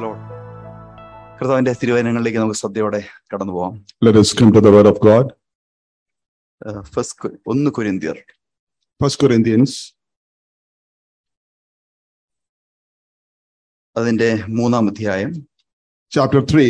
Load കർത്താവിന്റെ തിരുവചനങ്ങളിലേക്ക് നമുക്ക് ശ്രദ്ധയോടെ കടന്നു പോവാം Let us come to the word of God. First ഒന്ന് കുരിന്തിയർ First Corinthians അതിന്റെ മൂന്നാം അധ്യായം chapter 3,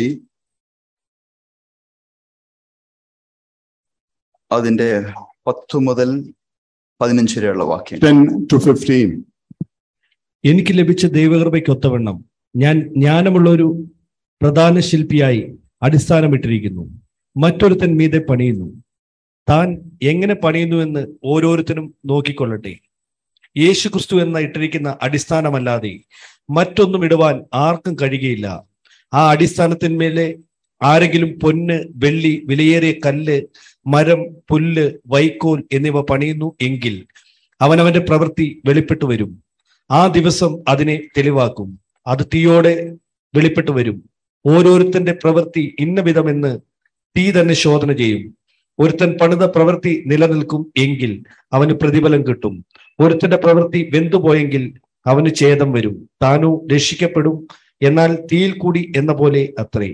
അതിന്റെ പത്തു മുതൽ പതിനഞ്ച് വരെയുള്ള വാക്യം 10 to 15. എനിക്ക് ലഭിച്ച ദൈവകൃപയ്ക്കൊത്തവണ്ണം ഞാൻ ജ്ഞാനമുള്ള ഒരു പ്രധാന ശില്പിയായി അടിസ്ഥാനമിട്ടിരിക്കുന്നു മറ്റൊരുത്തൻ മീതെ പണിയുന്നു താൻ എങ്ങനെ പണിയുന്നുവെന്ന് ഓരോരുത്തരും നോക്കിക്കൊള്ളട്ടെ യേശു ക്രിസ്തു എന്ന ഇട്ടിരിക്കുന്ന അടിസ്ഥാനമല്ലാതെ മറ്റൊന്നും ഇടുവാൻ ആർക്കും കഴിയുകയില്ല ആ അടിസ്ഥാനത്തിന്മേലെ ആരെങ്കിലും പൊന്ന് വെള്ളി വിലയേറിയ കല്ല് മരം പുല്ല് വൈക്കോൽ എന്നിവ പണിയുന്നു എങ്കിൽ അവനവന്റെ പ്രവൃത്തി വെളിപ്പെട്ടു വരും ആ ദിവസം അതിനെ തെളിവാക്കും അത് തീയോടെ വെളിപ്പെട്ടു വരും ഓരോരുത്തന്റെ പ്രവൃത്തി ഇന്ന വിധമെന്ന് തീ തന്നെ ശോധന ചെയ്യും ഒരുത്തൻ പണിത പ്രവൃത്തി നിലനിൽക്കും എങ്കിൽ അവന് പ്രതിഫലം കിട്ടും ഒരുത്തന്റെ പ്രവൃത്തി വെന്തുപോയെങ്കിൽ അവന് ഛേദം വരും താനു രക്ഷിക്കപ്പെടും എന്നാൽ തീയിൽ കൂടി എന്ന പോലെ അത്രേ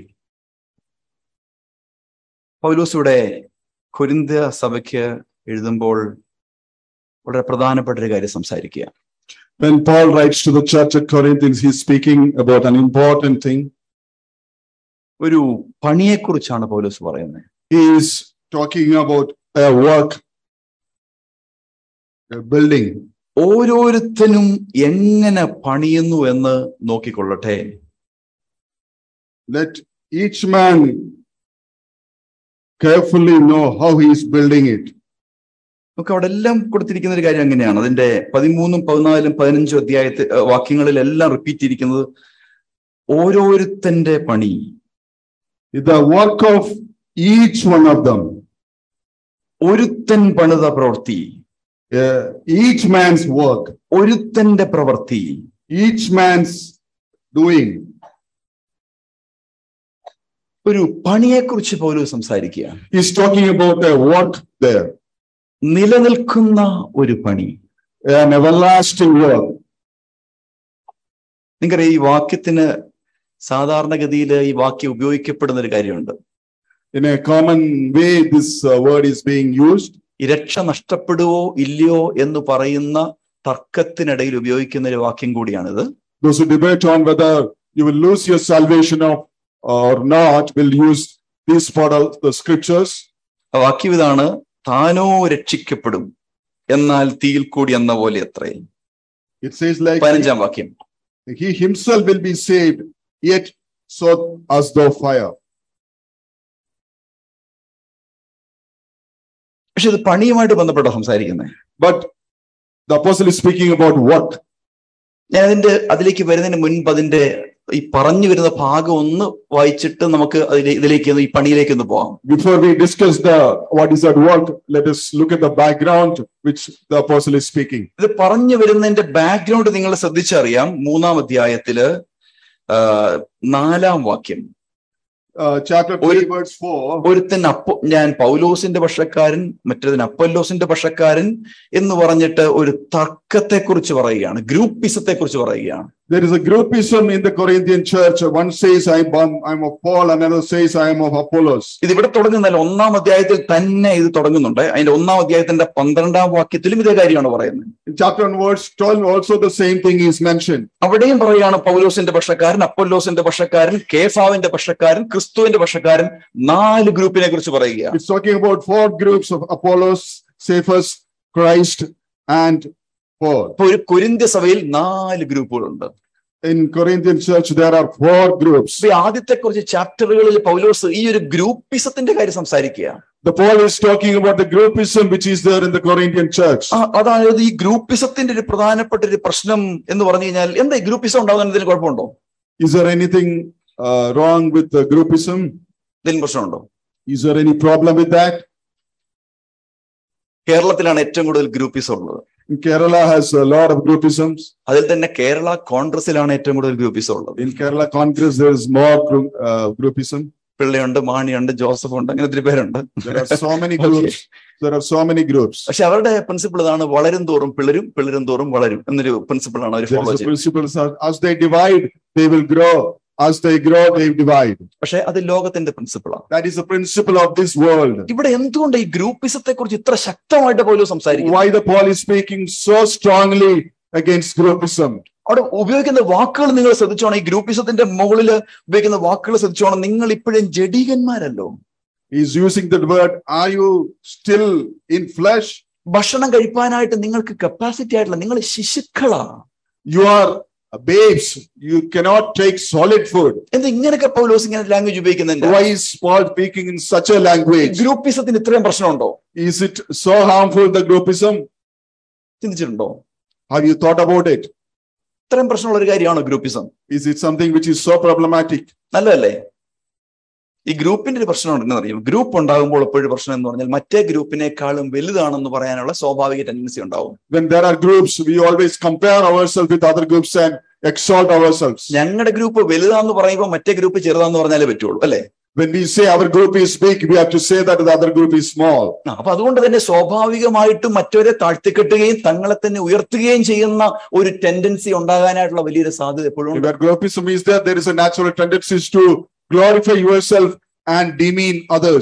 പൗലോസിയുടെ കുരിന്ത സഭയ്ക്ക് എഴുതുമ്പോൾ വളരെ പ്രധാനപ്പെട്ട ഒരു കാര്യം സംസാരിക്കുക When Paul writes to the church at Corinthians, he's speaking about an important thing. ഒരു പണിയെക്കുറിച്ചാണ് പൗലോസ് പറയുന്നത് He is talking about a work, a building. ഓരോരുത്തനും എങ്ങനെ പണിയുന്നു എന്ന് നോക്കിക്കൊള്ളട്ടെ Let each man carefully know how he is building it. നമുക്ക് അവിടെ എല്ലാം കൊടുത്തിരിക്കുന്ന ഒരു കാര്യം അങ്ങനെയാണ് അതിന്റെ പതിമൂന്നും പതിനാലും പതിനഞ്ചും അധ്യായത്തെ ഏഹ്, വാക്യങ്ങളിലെല്ലാം റിപ്പീറ്റ് ചെയ്തിരിക്കുന്നത് ഓരോരുത്തന്റെ പണി The work of each one of them, ഒരുത്തൻ പണിത പ്രവൃത്തി uh, each man's work, ഒരുത്തന്റെ പ്രവൃത്തി each man's doing. ഒരു പണിയെക്കുറിച്ച് പോലും സംസാരിക്കുക He's talking about a work there, നിലനിൽക്കുന്ന ഒരു പണി an everlasting work. നിങ്ങൾക്കറിയാം ഈ വാക്യത്തിന് സാധാരണഗതിയിൽ ഈ വാക്യം ഉപയോഗിക്കപ്പെടുന്ന ഒരു കാര്യമുണ്ട് In a common way, this uh, word is being used. ഈ രക്ഷ നഷ്ടപ്പെടുവോ ഇല്ലയോ എന്ന് പറയുന്ന തർക്കത്തിനിടയിൽ ഉപയോഗിക്കുന്ന ഒരു വാക്യം കൂടിയാണിത് Those who debate on whether you will lose your salvation of, or not will use this part of the scriptures. ആ വാക്യം ഇതാണ് താനോ രക്ഷിക്കപ്പെടും എന്നാൽ തീയിൽ കൂടി എന്ന പോലെ അത്രേ It says like പതിനഞ്ചാം വാക്യം he himself will be saved, yet so as though fire. പക്ഷെ ഇത് പണിയുമായിട്ട് ബന്ധപ്പെട്ടോ സംസാരിക്കുന്നത് But the apostle is speaking about work. ഞാൻ അതിന്റെ അതിലേക്ക് വരുന്നതിന് മുൻപ് അതിന്റെ ഈ പറഞ്ഞു വരുന്ന ഭാഗം ഒന്ന് വായിച്ചിട്ട് നമുക്ക് അതിലെ ഇതിലേക്ക് ഒന്ന് ഈ പണിയിലേക്ക് ഒന്ന് പോകാം Before we discuss the what is that work, let us look at the background which the apostle is speaking. ഇത് പറഞ്ഞു വരുന്നതിന്റെ ബാക്ക്ഗ്രൗണ്ട് നിങ്ങൾ ശ്രദ്ധിച്ചറിയാം മൂന്നാം അധ്യായത്തില് ആ, നാലാം വാക്യം Uh, chapter 3, ഒരു- verse 4. ഒരുത്തൻ അപ്പോ ഞാൻ പൗലോസിന്റെ പക്ഷക്കാരൻ മറ്റേതിന് അപ്പല്ലോസിന്റെ പക്ഷക്കാരൻ എന്ന് പറഞ്ഞിട്ട് ഒരു തർക്കത്തെ കുറിച്ച് പറയുകയാണ് ഗ്രൂപ്പിസത്തെ കുറിച്ച് പറയുകയാണ് There is a groupism in the Corinthian church. One says, I'm, I'm of Paul, another says, I am of Apollos. ഇത് ഇവിടെ തുടങ്ങുന്നല്ല ഒന്നാം അധ്യായത്തിൽ തന്നെ ഇത് തുടങ്ങുന്നുണ്ട് അതിന്റെ ഒന്നാം അധ്യായത്തിന്റെ പന്ത്രണ്ടാം വാക്യത്തിലും ഇതേ കാര്യമാണ് പറയുന്നത് In chapter and verse 12, also the same thing is mentioned. അവിടെയും പറയുകയാണ് പൗലോസിന്റെ പക്ഷക്കാരൻ അപ്പൊല്ലോസിന്റെ പക്ഷക്കാരൻ കേഫാവിന്റെ പക്ഷക്കാരൻ ക്രിസ്തുവിന്റെ പക്ഷക്കാരൻ നാല് ഗ്രൂപ്പിനെ കുറിച്ച് പറയുകയാണ് It's talking about four groups of Apollos, Cephas, Christ, and Paul. അപ്പൊ ഒരു കുരിന്ത്യ സഭയിൽ നാല് ഗ്രൂപ്പുകളുണ്ട് In Corinthian church, there are four groups. അപ്പൊ ഈ ആദ്യത്തെ കുറച്ച് ചാപ്റ്ററുകളിൽ പൗലോസ് ഈ ഒരു ഗ്രൂപ്പിസത്തിന്റെ കാര്യം സംസാരിക്കുക The Paul is talking about the groupism which is there in the Corinthian church. ആ, അതായത് ഈ ഗ്രൂപ്പിസത്തിന്റെ ഒരു പ്രധാനപ്പെട്ട ഒരു പ്രശ്നം എന്ന് പറഞ്ഞു കഴിഞ്ഞാൽ എന്താ ഈ ഗ്രൂപ്പിസം ഉണ്ടാകുന്നതിന് കുഴപ്പമുണ്ടോ Is there anything uh, wrong with the groupism? എന്തെങ്കിലും പ്രശ്നമുണ്ടോ Is there any problem with that? കേരളത്തിലാണ് ഏറ്റവും കൂടുതൽ ഗ്രൂപ്പിസം ഉള്ളത് In Kerala has a lot of groupisms. അതിൽ തന്നെ കേരള കോൺഗ്രസിലാണ് ഏറ്റവും കൂടുതൽ ഗ്രൂപ്പിസം ഉള്ളത് In Kerala Congress, there is more group, uh, groupism. പിള്ളയുണ്ട് മാണിയുണ്ട് ജോസഫ് ഉണ്ട് അങ്ങനെ ഒത്തിരി പേരുണ്ട് There are so many Okay. groups. There are so many groups. പക്ഷെ അവരുടെ പ്രിൻസിപ്പിൾ ഇതാണ് വളരും തോറും പിള്ളരും പിള്ളരും തോറും വളരും എന്നൊരു പ്രിൻസിപ്പിൾ ആണ് അവർ There ഫോളോ is a ചെയ്യുന്നത് principle as- as they divide, they will grow. as they grow, they divide. പക്ഷെ അത് ലോകത്തിന്റെ പ്രിൻസിപ്പിളാണ് That is the principle of this world. ഇവിടെ എന്തുകൊണ്ട് ഈ ഗ്രൂപ്പിസത്തെ കുറിച്ച് ഇത്ര ശക്തമായിട്ട് പോലും സംസാരിക്കുന്നു Why the Paul is speaking so strongly against groupism? അവിടെ ഉപയോഗിക്കുന്ന വാക്കുകൾ നിങ്ങൾ ശ്രദ്ധിച്ചോണം ഈ ഗ്രൂപ്പിസത്തിന്റെ മുകളിൽ ഉപയോഗിക്കുന്ന വാക്കുകൾ ശ്രദ്ധിച്ചോണം നിങ്ങൾ ഇപ്പോഴും ജഡീകന്മാരല്ലോ He's using the word, are you still in flesh? ഭക്ഷണം കഴിപ്പാനായിട്ട് നിങ്ങൾക്ക് കപ്പാസിറ്റി ആയിട്ടില്ല നിങ്ങൾ ശിശുക്കളാണ് You are babes. You cannot take solid food. എന്താ ഇങ്ങനെയൊക്കെ പൗലോസ് ഇങ്ങനെ ലാംഗ്വേജ് ഉപയോഗിക്കുന്നുണ്ട് Why is Paul speaking in such a language? ഗ്രൂപ്പിസത്തിന് ഇത്രയും പ്രശ്നമുണ്ടോ Is it so harmful, the groupism? ചിന്തിച്ചിട്ടുണ്ടോ Have you thought about it? ഇത്രയും പ്രശ്നമുള്ള ഒരു കാര്യമാണോ groupism Is it something which is so problematic? നല്ലതല്ലേ ഈ ഗ്രൂപ്പിന്റെ ഒരു പ്രശ്നം ഉണ്ടെന്ന് അറിയും ഗ്രൂപ്പ് ഉണ്ടാകുമ്പോൾ എപ്പോഴും പ്രശ്നം എന്ന് പറഞ്ഞാൽ മറ്റേ ഗ്രൂപ്പിനേക്കാളും വലുതാണെന്ന് പറയാനുള്ള സ്വാഭാവിക ടെൻഡൻസി ഉണ്ടാവും When there are groups, we always compare ourselves with other groups and exalt ourselves. ഞങ്ങളുടെ ഗ്രൂപ്പ് വലുതാന്ന് പറയുമ്പോൾ മറ്റേ ഗ്രൂപ്പ് ചെറുതാന്ന് പറഞ്ഞാലേ പറ്റുള്ളൂ അല്ലേ When we say our group is big, we have to say that the other group is small. ആ, അപ്പൊ അതുകൊണ്ട് തന്നെ സ്വാഭാവികമായിട്ടും മറ്റവരെ താഴ്ത്തിക്കെട്ടുകയും തങ്ങളെ തന്നെ ഉയർത്തുകയും ചെയ്യുന്ന ഒരു ടെൻഡൻസി ഉണ്ടാകാനായിട്ടുള്ള വലിയൊരു സാധ്യത എപ്പോഴും ഉണ്ട് Where groupism is there, there is a natural tendency to glorify yourself and demean others.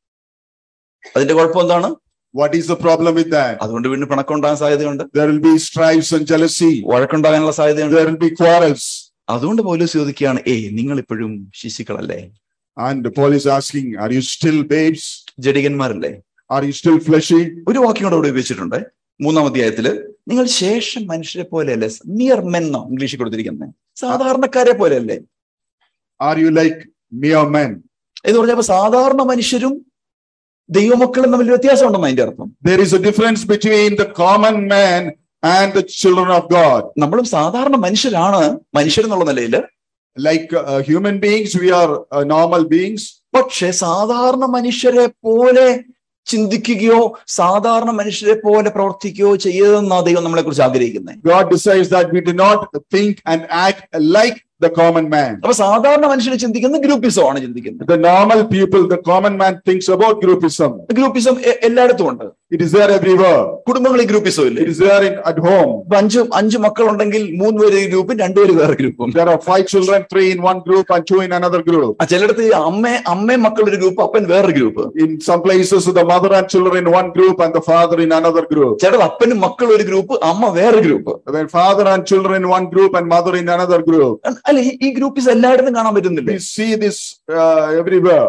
അതിന്റെ കുഴപ്പം എന്താണ് What is the problem with that? അതുകൊണ്ട് വീണ്ടും പിണക്കം ഉണ്ടാകാൻ സാധ്യതയുണ്ട് There will be strifes and jealousy. വഴക്കുണ്ടാകാനുള്ള സാധ്യതയുണ്ട് There will be quarrels. അതുകൊണ്ട് പോലും ചോദിക്കുകയാണ് ഏയ് നിങ്ങൾ ഇപ്പോഴും ശിശുക്കളല്ലേ And Paul is asking, Are you still babes? ജഡികന്മാരല്ലേ Are you still fleshy? ഒരു വാക്യം കൂടെ ഇവിടെ ഉപയോഗിച്ചിട്ടുണ്ട് മൂന്നാം അധ്യായത്തില് നിങ്ങൾ ശേഷം മനുഷ്യരെ പോലെയല്ലേ നിയർ മെൻ ഇംഗ്ലീഷിൽ കൊടുത്തിരിക്കുന്നത് സാധാരണക്കാരെ പോലെയല്ലേ Are you like mere men? എന്ന് പറഞ്ഞപ്പോ സാധാരണ മനുഷ്യരും ദൈവമക്കളും തമ്മിൽ വ്യത്യാസമുണ്ടെന്ന് അതിന്റെ അർത്ഥം There is a difference between the common man and the children of God. നമ്മളും സാധാരണ മനുഷ്യരാണ് മനുഷ്യരെന്നുള്ള നിലയിൽ Like uh, human beings, we are uh, normal beings. പക്ഷെ സാധാരണ മനുഷ്യരെ പോലെ ചിന്തിക്കുകയോ സാധാരണ മനുഷ്യരെ പോലെ പ്രവർത്തിക്കുകയോ ചെയ്യതെന്നാ ദൈവം നമ്മളെ കുറിച്ച് ആഗ്രഹിക്കുന്നത് God decides that we do not think and act like the common man. അപ്പൊ സാധാരണ മനുഷ്യർ ചിന്തിക്കുന്ന ഗ്രൂപ്പിസം ആണ് ചിന്തിക്കുന്നത് The normal people, the common man thinks about groupism. Groupism എ- എല്ലായിടത്തും ഉണ്ട് It is there everywhere. കുടുംബങ്ങളിൽ ഗ്രൂപ്പിസം ഇല്ലേ It is there in, at home. ഇപ്പൊ അഞ്ച് അഞ്ച് മക്കളുണ്ടെങ്കിൽ മൂന്ന് പേര് ഗ്രൂപ്പും രണ്ടുപേര് വേറെ ഗ്രൂപ്പും There are five children, three in one group and two in another group. ആ ചിലയിടത്ത് അമ്മ അമ്മയും മക്കളൊരു ഗ്രൂപ്പ് അപ്പൻ വേറെ group In some places, the mother and children in one group and the father in another group. ചിലത് അപ്പനും മക്കളും ഒരു ഗ്രൂപ്പ് അമ്മ വേറെ group When father and children in one group and mother in another group. അല്ല ഈ- ഈ ഗ്രൂപ്പിസ് എല്ലായിടത്തും കാണാൻ പറ്റുന്നില്ലേ We see this uh, everywhere.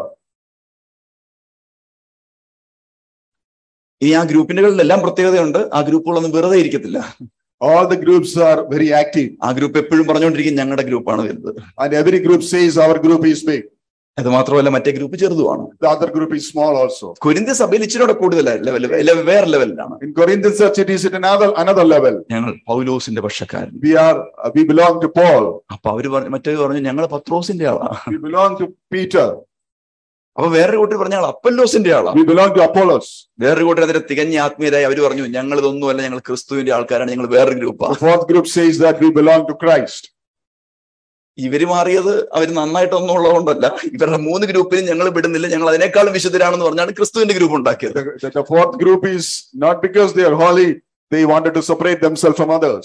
ഇനി ആ ഗ്രൂപ്പിനുകളിലെല്ലാം പ്രത്യേകതയുണ്ട് ആ ഗ്രൂപ്പുകളൊന്നും വെറുതെ ഇരിക്കത്തില്ല All the groups are very active, ആ ഗ്രൂപ്പ് എപ്പോഴും പറഞ്ഞുകൊണ്ടിരിക്കും ഞങ്ങളുടെ ഗ്രൂപ്പാണ് വലുത് and every group says our group is big. അത് മാത്രമല്ല മറ്റേ ഗ്രൂപ്പ് ചെറുതുമാണ് The other group is small also. Corinth സഭയിൽ ഇച്ചിരി കൂടുതലാണ് ലെവൽ വേറെ ലെവലിലാണ് In Corinthians church, it is at another another level. ഞങ്ങൾ പൗലോസിന്റെ പക്ഷക്കാരൻ We are uh, we belong to Paul. അപ്പൊ അവര് പറഞ്ഞു മറ്റേ പറഞ്ഞു ഞങ്ങൾ പത്രോസിന്റെ ആളാ We belong to Peter. അപ്പൊ വേറൊരു കൂട്ടർ പറഞ്ഞ ആൾ അപ്പല്ലോസിന്റെ ആളാ We belong to Apollos. വേറൊരു കൂട്ടർ അതിന്റെ തികഞ്ഞ ആത്മീയരായി അവര് പറഞ്ഞു ഞങ്ങൾ ഇതൊന്നുമല്ല ഞങ്ങൾ ക്രിസ്തുവിന്റെ ആൾക്കാരാണ് ഞങ്ങൾ വേറൊരു ഗ്രൂപ്പാ The fourth group says that we belong to Christ. ഇവര് മാറിയത് അവര് നന്നായിട്ടൊന്നും ഉള്ളതുകൊണ്ടല്ല ഇവരുടെ മൂന്ന് ഗ്രൂപ്പിലും ഞങ്ങൾ വിടുന്നില്ല ഞങ്ങൾ അതിനേക്കാളും വിശുദ്ധരാണെന്ന് പറഞ്ഞാണ് ക്രിസ്തുവിന്റെ ഗ്രൂപ്പ് ഉണ്ടാക്കിയത് The, the, the fourth group is not because they are holy, they wanted to separate themselves from others.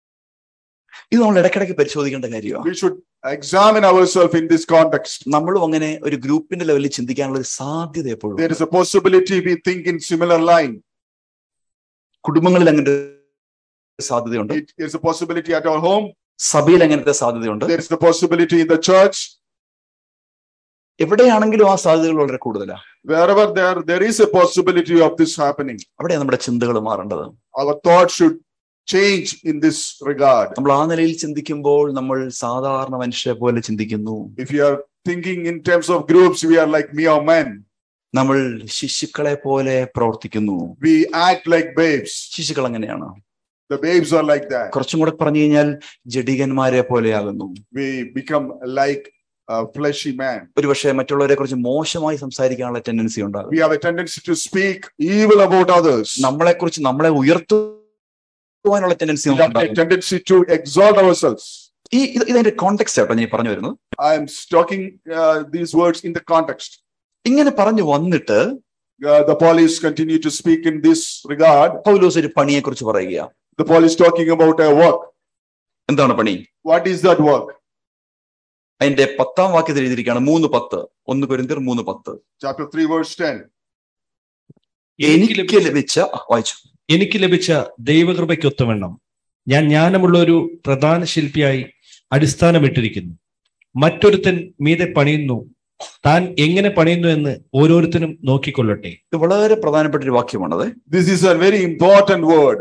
ഇത് നമ്മൾ ഇടയ്ക്കിടയ്ക്ക് പരിശോധിക്കേണ്ട കാര്യമാണ് We should examine ourselves in this context. നമ്മളും അങ്ങനെ ഒരു ഗ്രൂപ്പിന്റെ ലെവലിൽ ചിന്തിക്കാനുള്ള ഒരു സാധ്യത എപ്പോഴും There is a possibility we think in similar line. കുടുംബങ്ങളിൽ അങ്ങനത്തെ സാധ്യതയുണ്ട് It is a possibility at our home. സഭയിൽ അങ്ങനത്തെ സാധ്യതയുണ്ട് There is the possibility in the church. എവിടെയാണെങ്കിലും ആ സാധ്യതകൾ വളരെ കൂടുതലാണ് Wherever there, there is a possibility of this happening. അവിടെ നമ്മുടെ ചിന്തകൾ മാറേണ്ടത് Our thoughts should change in this regard. നമ്മൾ ആ നിലയിൽ ചിന്തിക്കുമ്പോൾ നമ്മൾ സാധാരണ മനുഷ്യരെ പോലെ ചിന്തിക്കുന്നു If you are thinking in terms of groups, we are like mere men. നമ്മൾ ശിശുക്കളെ പോലെ പ്രവർത്തിക്കുന്നു We act like babes. ശിശുക്കൾ എങ്ങനെയാണ് The babes are like that. കുറച്ചും കൂടെ പറഞ്ഞു കഴിഞ്ഞാൽ ജഡികന്മാരെ പോലെയാകുന്നു We become like a fleshy man. ഒരുപക്ഷെ മറ്റുള്ളവരെ കുറിച്ച് മോശമായി സംസാരിക്കാനുള്ള ടെൻഡൻസി ഉണ്ടാകും We have a tendency to speak evil about others. നമ്മളെ കുറിച്ച് നമ്മളെ ഉയർത്തുവാനുള്ള tendency We have a tendency to exalt ourselves. ഈ ഇത് ഇതിന്റെ കോണ്ടെക്സ്റ്റ് ആട്ടോ ഞാൻ പറഞ്ഞു വരുന്നത് I am talking uh, these words in the context. ഇങ്ങനെ പറഞ്ഞു വന്നിട്ട് Uh, the Paul is continue to speak in this regard. പൗലോസ് ഒരു പണിയെ കുറിച്ച് പറയുക The Paul is talking about a work. എന്താണ് പണി What is that work? അതിന്റെ പത്താം വാക്യത്തിൽ എഴുതിയിരിക്കുകയാണ് മൂന്ന് പത്ത് ഒന്ന് കൊരിന്തിർ മൂന്ന് പത്ത് chapter 3, verse 10. എനിക്ക് എനിക്ക് ലഭിച്ച ലഭിച്ച ആ, വായിച്ചു എനിക്ക് ലഭിച്ച ദൈവകൃപയ്ക്കൊത്തവണ്ണം ഞാൻ ജ്ഞാനമുള്ള ഒരു പ്രധാന ശില്പിയായി അടിസ്ഥാനമിട്ടിരിക്കുന്നു മറ്റൊരുത്തൻ മീതെ പണിയുന്നു താൻ എങ്ങനെ പണിയുന്നു എന്ന് ഓരോരുത്തരും നോക്കിക്കൊള്ളട്ടെ ഇത് വളരെ പ്രധാനപ്പെട്ട ഒരു വാക്യമാണത് This is a very important word.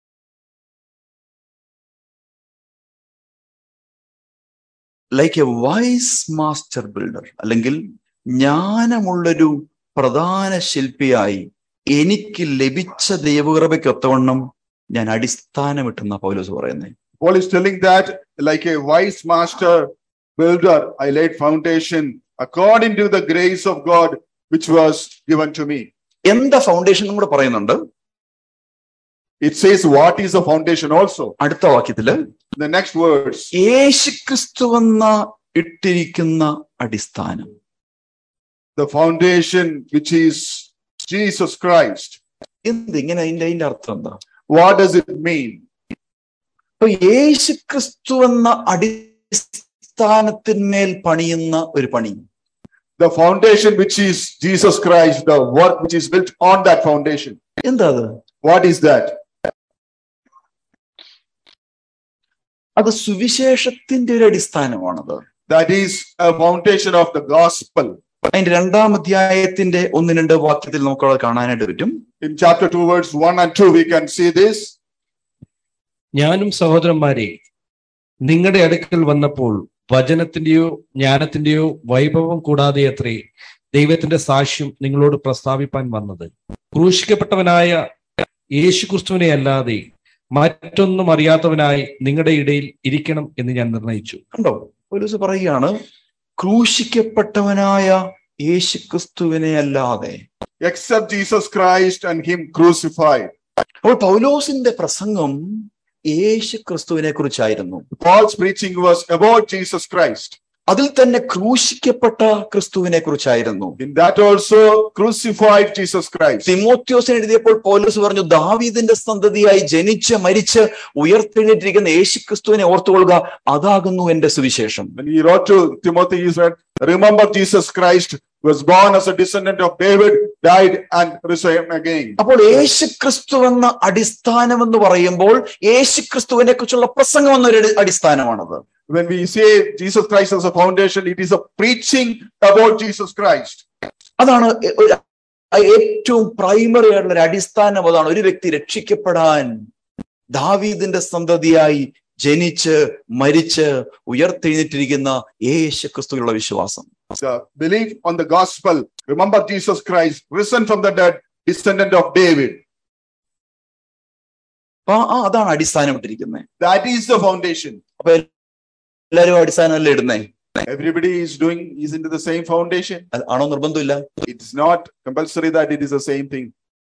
Like a wise master builder അല്ലെങ്കിൽ ജ്ഞാനമുള്ളൊരു പ്രധാന ശില്പിയായി എനിക്ക് ലഭിച്ച ദൈവകൃപയ്ക്കൊത്തവണ്ണം ഞാൻ അടിസ്ഥാനമിട്ടെന്ന പൗലോസ് പറയുന്നത് Paul is telling that, like a wise master builder, I laid foundation according to the grace of God which was given to me. എന്താ foundation കൂടെ പറയുന്നുണ്ട് It says, What is the foundation also? അടുത്ത വാക്യത്തില് In the next verse, യേശുക്രിസ്തുവെന്ന ഇട്ടിരിക്കുന്ന അടിസ്ഥാനം the foundation which is Jesus Christ. എന്ത് ഇങ്ങനെ അതിന്റെ അതിന്റെ അർത്ഥം എന്താ What does it mean? അപ്പൊ യേശുക്രിസ്തുവെന്ന അടിസ്ഥാനത്തിന്മേൽ പണിയുന്ന ഒരു പണി The foundation which is Jesus Christ, the work which is built on that foundation. എന്താ അത് What is that? അത് സുവിശേഷത്തിന്റെ ഒരു അടിസ്ഥാനമാണത് That is a foundation of the gospel. അതിന്റെ രണ്ടാം അധ്യായത്തിന്റെ ഒന്ന് രണ്ട് വാക്യത്തിൽ നമുക്ക് അവിടെ കാണാനായിട്ട് പറ്റും In chapter 2, verse 1 and 2, we can see this. ഞാനും സഹോദരന്മാരെ നിങ്ങളുടെ അടുക്കൽ വന്നപ്പോൾ വചനത്തിന്റെയോ ജ്ഞാനത്തിന്റെയോ വൈഭവം കൂടാതെ അത്രേ ദൈവത്തിന്റെ സാക്ഷ്യം നിങ്ങളോട് പ്രസ്താവിപ്പാൻ വന്നത് ക്രൂശിക്കപ്പെട്ടവനായ യേശുക്രിസ്തുവിനെ അല്ലാതെ മറ്റൊന്നും അറിയാത്തവനായി നിങ്ങളുടെ ഇടയിൽ ഇരിക്കണം എന്ന് ഞാൻ നിർണയിച്ചു കണ്ടോ പോലീസ് പറയുകയാണ് ക്രൂശിക്കപ്പെട്ടവനായ യേശുക്രിസ്തുവിനെ അല്ലാതെ Except Jesus Christ and Him crucified. അപ്പോൾ പൗലോസിന്റെ പ്രസംഗം യേശു ക്രിസ്തുവിനെ കുറിച്ചായിരുന്നു Paul's preaching was about Jesus Christ. അതിൽ തന്നെ ക്രൂശിക്കപ്പെട്ട ക്രിസ്തുവിനെ കുറിച്ചായിരുന്നു In that also crucified Jesus Christ. തിമോത്യോസിന് എഴുതിയപ്പോൾ പൗലോസ് പറഞ്ഞു ദാവീദിന്റെ സന്തതിയായി ജനിച്ച് മരിച്ച് ഉയർത്തെഴുന്നേറ്റിരിക്കുന്ന യേശു ക്രിസ്തുവിനെ ഓർത്തുകൊള്ളുക അതാകുന്നു എന്റെ സുവിശേഷം When he wrote to Timothy, he said, Remember Jesus Christ was born as a descendant of David, died and risen again. അപ്പോൾ യേശു ക്രിസ്തു എന്ന അടിസ്ഥാനം എന്ന് പറയുമ്പോൾ യേശു ക്രിസ്തുവിനെ കുറിച്ചുള്ള പ്രസംഗം എന്നൊരു അടിസ്ഥാനമാണത് When we say Jesus Christ as a foundation, it is a preaching about Jesus Christ. അതാണ് എ- ഒരു- ഏറ്റവും പ്രൈമറി ആയിട്ടുള്ള ഒരു അടിസ്ഥാനം അതാണ് ഒരു വ്യക്തി രക്ഷിക്കപ്പെടാൻ ദാവീദിന്റെ സന്തതിയായി ജനിച്ച് മരിച്ച് ഉയർത്തെഴുന്നേറ്റിരിക്കുന്ന യേശു ക്രിസ്തുവിലുള്ള വിശ്വാസം The belief on the gospel, remember Jesus Christ, risen from the dead, descendant of David. അപ്പൊ ആ അതാണ് അടിസ്ഥാനം ഇട്ടിരിക്കുന്നത് That is the foundation. അപ്പൊ എല്ലാരും അടിസ്ഥാനമല്ലേ ഇടുന്നേ Everybody is doing, is into the same foundation. അത് ആണോ നിർബന്ധമില്ല It's not compulsory that it is the same thing.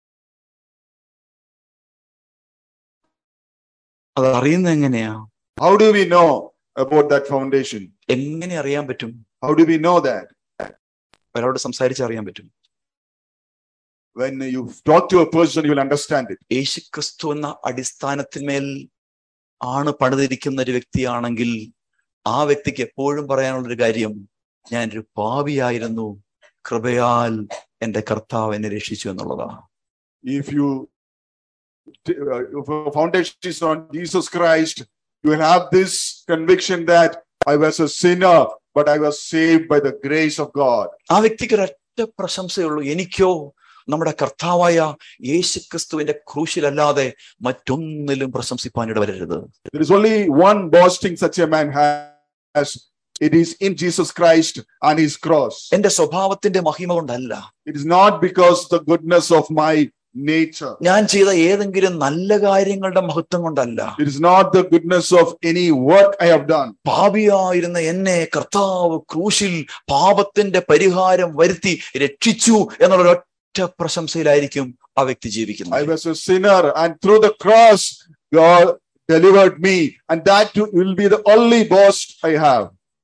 അത് അറിയുന്നത് എങ്ങനെയാ How do we know about that foundation? എങ്ങനെ അറിയാൻ പറ്റും How do we know that? ഒരാളോട് സംസാരിച്ച് അറിയാൻ പറ്റും When you talk to a person, you will understand it. യേശു ക്രിസ്തു എന്ന അടിസ്ഥാനത്തിന്മേൽ ആണ് പണിതിരിക്കുന്ന ഒരു വ്യക്തിയാണെങ്കിൽ ആ വ്യക്തിക്ക് എപ്പോഴും പറയാനുള്ള ഒരു കാര്യം ഞാൻ ഒരു പാപിയായിരുന്നു കൃപയാൽ എന്റെ കർത്താവ് എന്നെ രക്ഷിച്ചു എന്നുള്ളതാണ് If you uh, if a foundation is on Jesus Christ, you will have this conviction that I was a sinner, but I was saved by the grace of God. ആ വ്യക്തിക്ക് ഒരൊറ്റ പ്രശംസയുള്ളൂ എനിക്കോ നമ്മുടെ കർത്താവായ യേശു ക്രിസ്തുവിന്റെ ക്രൂശിലല്ലാതെ മറ്റൊന്നിലും പ്രശംസിപ്പാനിട വരരുത് There is only one boasting such a man has. It is in Jesus Christ and his cross. എന്റെ സ്വഭാവത്തിന്റെ മഹിമ കൊണ്ടല്ല It is not because the goodness of my nature. ഞാൻ ചെയ്ത ഏതെങ്കിലും നല്ല കാര്യങ്ങളുടെ മഹത്വം കൊണ്ടല്ല It is not the goodness of any work I have done. പാപിയായിരുന്ന എന്നെ കർത്താവ് ക്രൂശിൽ പാപത്തിന്റെ പരിഹാരം വരുത്തി രക്ഷിച്ചു എന്നുള്ള ഒറ്റ പ്രശംസയിലായിരിക്കും ആ വ്യക്തി I ജീവിക്കുന്നത് was a sinner, and through the cross, God delivered me, and that too will be the only boast I have.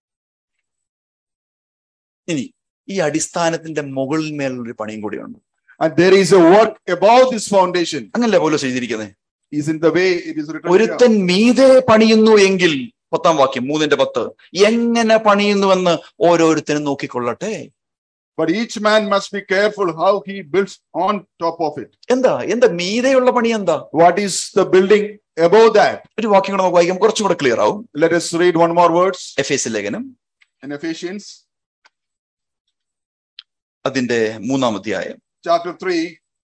ഇനി ഈ അടിസ്ഥാനത്തിന്റെ മുകളിൽ മേലുള്ളൊരു പണിയും കൂടിയുണ്ട് And there is a work above this foundation. അങ്ങനല്ലേ പോലും ചെയ്തിരിക്കുന്നത് Is in the way it is written. here. ഒരുത്തൻ മീതെ പണിയുന്നു എങ്കിൽ പത്താം വാക്യം മൂന്നിന്റെ പത്ത് എങ്ങനെ പണിയുന്നുവെന്ന് ഓരോരുത്തരും നോക്കിക്കൊള്ളട്ടെ But each man must be careful how he builds on top of it. എന്താ എന്താ മീതെയുള്ള പണി എന്താ What is the building above that? ഒരു വാക്യം കൂടെ നമുക്ക് വായിക്കാം കുറച്ചും കൂടെ ക്ലിയർ ആവും Let us read one more words Ephesians ലേഖനം in Ephesians അതിന്റെ മൂന്നാം അധ്യായം chapter 3,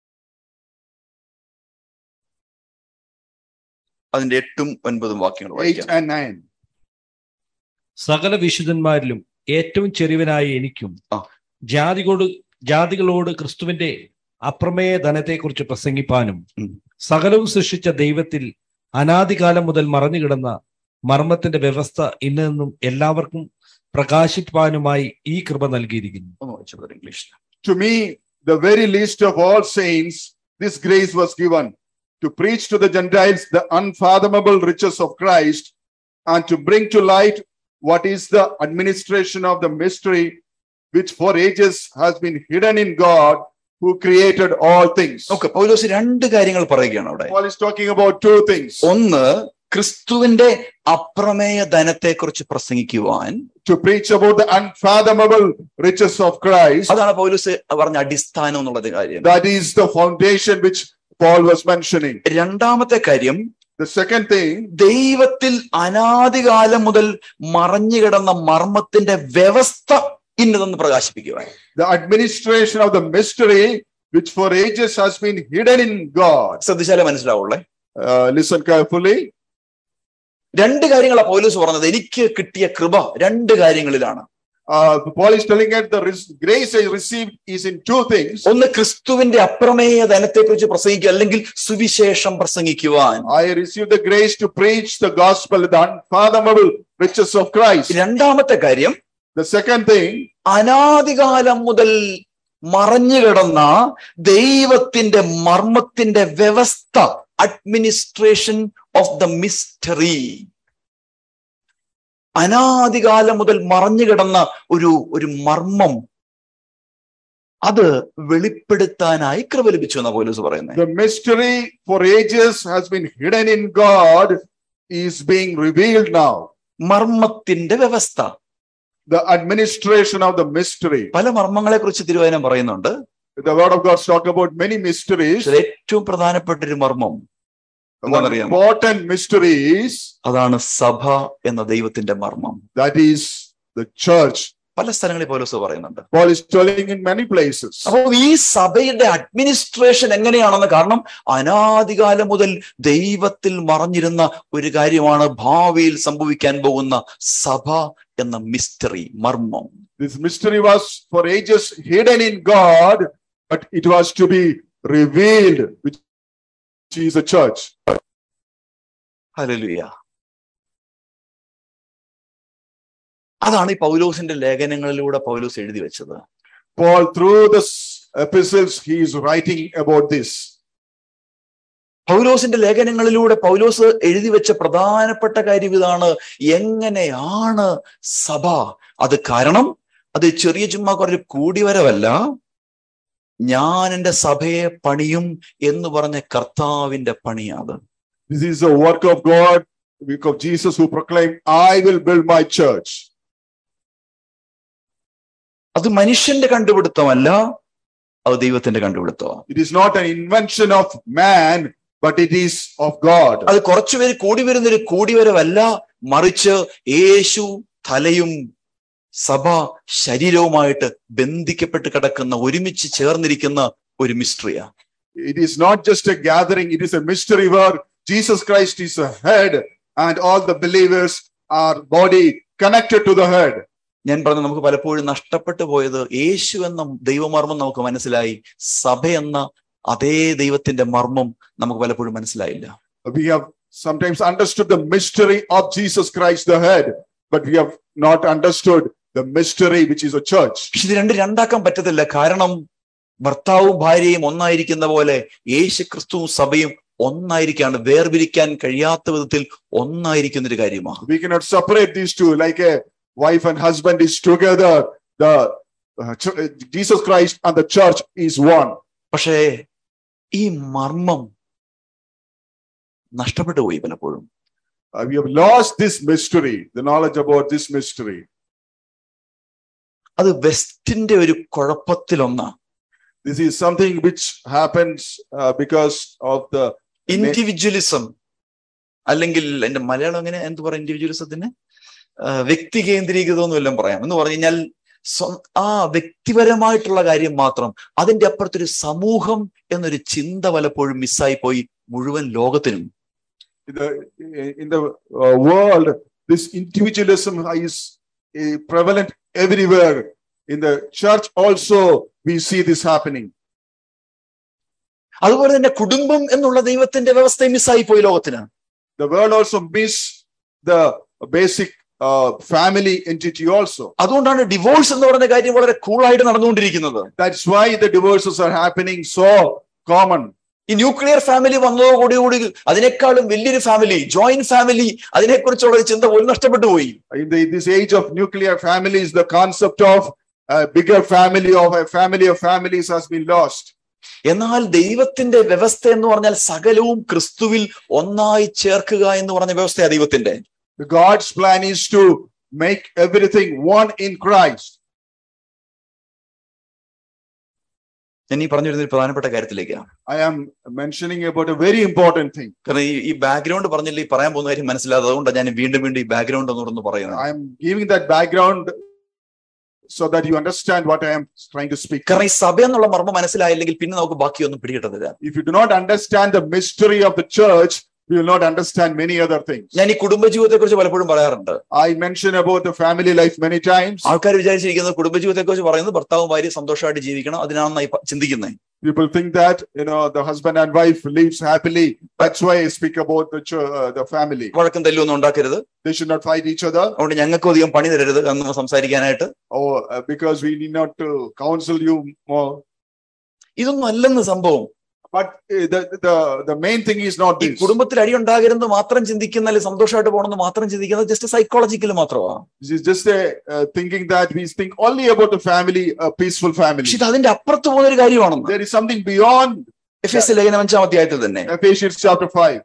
അതിന്റെ എട്ടും ഒൻപതും വാക്യങ്ങൾ 8 വായിക്കാം and 9. സകല വിശുദ്ധന്മാരിലും ഏറ്റവും ചെറിയവനായ എനിക്കും ആ. ജാതികളോട് ജാതികളോട് ക്രിസ്തുവിന്റെ അപ്രമേയ ധനത്തെക്കുറിച്ച് പ്രസംഗിപ്പാനും ഉം. സകലവും സൃഷ്ടിച്ച ദൈവത്തിൽ അനാദികാലം മുതൽ മറഞ്ഞുകിടന്ന മർമ്മത്തിന്റെ വ്യവസ്ഥ ഇന്നെന്നും എല്ലാവർക്കും പ്രകാശിപ്പാനുമായി ഈ കൃപ നൽകിയിരിക്കുന്നു ഒന്ന് വായിച്ചു ബ്രദർ ഇംഗ്ലീഷിൽ To me, the very least of all saints, this grace was given to preach to the Gentiles the unfathomable riches of Christ and to bring to light what is the administration of the mystery which for ages has been hidden in God who created all things. Okay Paulose രണ്ട് കാര്യങ്ങൾ പറയുകയാണ് അവിടെ Paul is talking about two things ഒന്ന് ക്രിസ്തുവിന്റെ Aprameya ധനത്തെക്കുറിച്ച് പ്രസംഗിക്കുവാൻ to preach about the unfathomable riches of Christ. അതാണ് പൗലോസ് പറഞ്ഞ അടിസ്ഥാനം എന്നുള്ളത് കാര്യം That is the foundation which Paul was mentioning. രണ്ടാമത്തെ കാര്യം The second thing, ദൈവത്തിൽ അനാദികാലം മുതൽ മറഞ്ഞുകിടന്ന മർമ്മത്തിന്റെ വ്യവസ്ഥ ഇന്നതെന്ന് പ്രകാശിപ്പിക്കുവാൻ the administration of the mystery which for ages has been hidden in God. ശ്രദ്ധിച്ചാലേ മനസ്സിലാവുള്ളേ Uh, listen carefully. രണ്ട് കാര്യങ്ങളാണ് പൗലോസ് പറഞ്ഞത് എനിക്ക് കിട്ടിയ കൃപ രണ്ട് കാര്യങ്ങളിലാണ് Uh, Paul is telling us the res- grace I received is in two things. ഒന്ന് ക്രിസ്തുവിന്റെ അപ്രമേയ ധനത്തെക്കുറിച്ച് പ്രസംഗിക്കുക അല്ലെങ്കിൽ സുവിശേഷം പ്രസംഗിക്കുവാൻ I received the grace to preach the gospel, the unfathomable riches of Christ. രണ്ടാമത്തെ കാര്യം The second thing, അനാദികാലം മുതൽ മറഞ്ഞുകിടന്ന ദൈവത്തിന്റെ മർമ്മത്തിന്റെ വ്യവസ്ഥ അഡ്മിനിസ്ട്രേഷൻ ഓഫ് ദ മിസ്റ്ററി അനാദികാലം മുതൽ മറഞ്ഞുകിടന്ന ഒരു ഒരു മർമ്മം അത് വെളിപ്പെടുത്താനായി കൃപ ലഭിച്ചു എന്നാ പോലീസ് പറയുന്നത് the mystery for ages has been hidden in God is being revealed now. മർമ്മത്തിന്റെ വ്യവസ്ഥ The administration of the mystery. പല മർമ്മങ്ങളെ കുറിച്ച് തിരുവചനം പറയുന്നുണ്ട് The word of God talk about many mysteries. പക്ഷെ ഏറ്റവും പ്രധാനപ്പെട്ട ഒരു മർമ്മം One എന്താണെന്നറിയാമോ? important mystery is അതാണ് സഭ എന്ന ദൈവത്തിന്റെ മർമ്മം that is the church. പല സ്ഥലങ്ങളിൽ പൗലോസ് പറയുന്നുണ്ട് Paul is telling in many places. അപ്പോൾ ഈ സഭയുടെ അഡ്മിനിസ്ട്രേഷൻ എങ്ങനെയാണെന്ന് കാരണം അനാദികാലം മുതൽ ദൈവത്തിൽ മറഞ്ഞിരുന്ന ഒരു കാര്യമാണ് ഭാവിയിൽ സംഭവിക്കാൻ പോകുന്ന സഭ എന്ന മിസ്റ്ററി മർമ്മം This mystery was for ages hidden in God, but it was to be revealed, which is the church. Hallelujah അതാണ് ഈ പൗലോസിന്റെ ലേഖനങ്ങളിലൂടെ പൗലോസ് എഴുതി വെച്ചത് Paul, through the s- epistles, he is writing about this. പൗലോസിന്റെ ലേഖനങ്ങളിലൂടെ പൗലോസ് എഴുതി വെച്ച പ്രധാനപ്പെട്ട കാര്യം ഇതാണ് എങ്ങനെയാണ് സഭ അത് കാരണം അത് ചെറിയ ചുമ്മാ കുറച്ച് കൂടിവരവല്ല ഞാൻ എൻ്റെ സഭയെ പണിയും എന്ന് പറഞ്ഞ കർത്താവിന്റെ പണിയാണ് This is the work of God, the work of Jesus who proclaimed, I will build my church. അത് മനുഷ്യന്റെ കണ്ടുപിടുത്തമല്ല അത് ദൈവത്തിന്റെ കണ്ടുപിടുത്തമാണ് It is not an invention of man, but it is of God. അത് കുറച്ചുപേര് കൂടി വരുന്നൊരു കൂടിവരവല്ല മറിച്ച് യേശു തലയും സഭ ശരീരവുമായിട്ട് ബന്ധിക്കപ്പെട്ട് കിടക്കുന്ന ഒരുമിച്ച് ചേർന്നിരിക്കുന്ന ഒരു മിസ്ട്രിയാ It is not just a gathering, it is a mystery where Jesus Christ is a head and all the believers are body connected to the head. ഞാൻ പറഞ്ഞ നമുക്ക് പലപ്പോഴും നഷ്ടപ്പെട്ടു പോയത് യേശു എന്ന ദൈവമർമ്മം നമുക്ക് മനസ്സിലായി സഭ എന്ന അതേ ദൈവത്തിന്റെ മർമ്മം നമുക്ക് പലപ്പോഴും മനസ്സിലായില്ല We have sometimes understood the mystery of Jesus Christ, the head, but we have not understood the mystery which is a church. പക്ഷെ ഇത് രണ്ട് രണ്ടാക്കാൻ പറ്റത്തില്ല കാരണം ഭർത്താവും ഭാര്യയും ഒന്നായിരിക്കുന്ന പോലെ യേശു ക്രിസ്തുവും സഭയും ഒന്നായിരിക്കാണ് വേർപിരിക്കാൻ കഴിയാത്ത വിധത്തിൽ ഒന്നായിരിക്കുന്ന ഒരു കാര്യമാണ് We cannot separate these two like a wife and husband is together. The uh, ch- uh, Jesus Christ and the church is one. പക്ഷേ ഈ മർമ്മം നഷ്ടപ്പെട്ടു പോയി പലപ്പോഴും uh, we have lost this mystery, the knowledge about this mystery. അത് വെസ്റ്റിന്റെ ഒരു കുഴപ്പത്തിലൊന്നാ This is something which happens uh, because of the individualism അല്ലെങ്കിൽ എന്റെ മലയാളം എങ്ങനെ എന്ത് പറയാം ഇൻഡിവിജ്വലിസത്തിന് വ്യക്തി കേന്ദ്രീകൃതം എന്നും എല്ലാം പറയാം എന്ന് പറഞ്ഞു കഴിഞ്ഞാൽ സ്വ- ആ വ്യക്തിപരമായിട്ടുള്ള കാര്യം മാത്രം അതിന്റെ അപ്പുറത്തൊരു സമൂഹം എന്നൊരു ചിന്ത പലപ്പോഴും മിസ്സായി പോയി മുഴുവൻ ലോകത്തിനും in the in the uh, world. This individualism is uh, prevalent everywhere. In the church also, we see this happening. അതുപോലെ തന്നെ കുടുംബം എന്നുള്ള ദൈവത്തിന്റെ വ്യവസ്ഥയും മിസ്സായി പോയി ലോകത്തിന് The world also miss the basic uh, family entity also. അതുകൊണ്ടാണ് ഡിവോഴ്സ് എന്ന് പറയുന്ന കാര്യം വളരെ കൂളായിട്ട് നടന്നുകൊണ്ടിരിക്കുന്നത് That's why the divorces are happening so common. ഈ ന്യൂക്ലിയർ ഫാമിലി വന്നതോടുകൂടി അതിനേക്കാളും വലിയൊരു ഫാമിലി ജോയിന്റ് ഫാമിലി അതിനെക്കുറിച്ചുള്ള ഒരു ചിന്ത പോലും നഷ്ടപ്പെട്ടു പോയി In the, this age of nuclear families, the concept of a bigger family of a family of families has been lost. എന്നാൽ ദൈവത്തിന്റെ വ്യവസ്ഥ എന്ന് പറഞ്ഞാൽ സകലവും ക്രിസ്തുവിൽ ഒന്നായി ചേർക്കുക എന്ന് പറഞ്ഞ വ്യവസ്ഥയാണ് ദൈവത്തിന്റെ The God's plan is to make everything one in Christ. ഞാൻ ഈ പറഞ്ഞു വരുന്ന ഒരു പ്രധാനപ്പെട്ട കാര്യത്തിലേക്കാണ് I am mentioning about a very important thing. കാരണം ഈ ഈ ബാക്ക്ഗ്രൗണ്ട് പറഞ്ഞില്ല ഈ പറയാൻ പോകുന്ന കാര്യം മനസ്സിലാതെ അതുകൊണ്ടാണ് ഞാൻ വീണ്ടും വീണ്ടും ഈ ബാക്ക്ഗ്രൗണ്ട് ഒന്നുകൂടെ പറയുന്നത് I am giving that background so that you understand what I am trying to speak. കാരണം ഈ സഭ എന്നുള്ള മർമ്മം മനസ്സിലായില്ലെങ്കിൽ പിന്നെ നമുക്ക് ബാക്കിയൊന്നും പിടികിട്ടത്തില്ല If you do not understand the mystery of the church, you will not understand many other things. ഞാൻ ഈ കുടുംബജീവിതത്തെ കുറിച്ച് പലപ്പോഴും പറയാറുണ്ട് I mention about the family life many times. ആൾക്കാർ വിചാരിച്ചിരിക്കുന്നത് കുടുംബജീവിതത്തെ കുറിച്ച് പറയുന്നത് ഭർത്താവും ഭാര്യ സന്തോഷമായിട്ട് ജീവിക്കണം അതിനാണെന്നായി പ- ചിന്തിക്കുന്നത് People think that you know the husband and wife lives happily. That's why I speak about the ch- uh, the family. വഴക്കും തല്ലും ഒന്നും ഉണ്ടാക്കരുത് They should not fight each other. അതുകൊണ്ട് ഞങ്ങൾക്കും അധികം പണി തരരുത് എന്ന് സംസാരിക്കാനായിട്ട് or uh, because we need not to counsel you more. ഇതൊന്നും അല്ലെന്ന് സംഭവം But uh, the, the the main thing is not ഈ this. കുടുംബത്തിൽ അടി ഉണ്ടാകരുത് മാത്രം ചിന്തിക്കുന്ന അല്ലെങ്കിൽ സന്തോഷമായിട്ട് പോകണമെന്ന് മാത്രം ചിന്തിക്കുന്നത് ജസ്റ്റ് സൈക്കോളജിക്കൽ മാത്രമാണ് This is just a uh, thinking that we think only about the family, a peaceful family. പക്ഷെ ഇത് അതിന്റെ അപ്പുറത്ത് പോകുന്ന ഒരു കാര്യമാണെന്ന് There is something beyond Ephesians ലേഖനം അഞ്ചാം അധ്യായത്തിൽ തന്നെ Ephesians chapter five.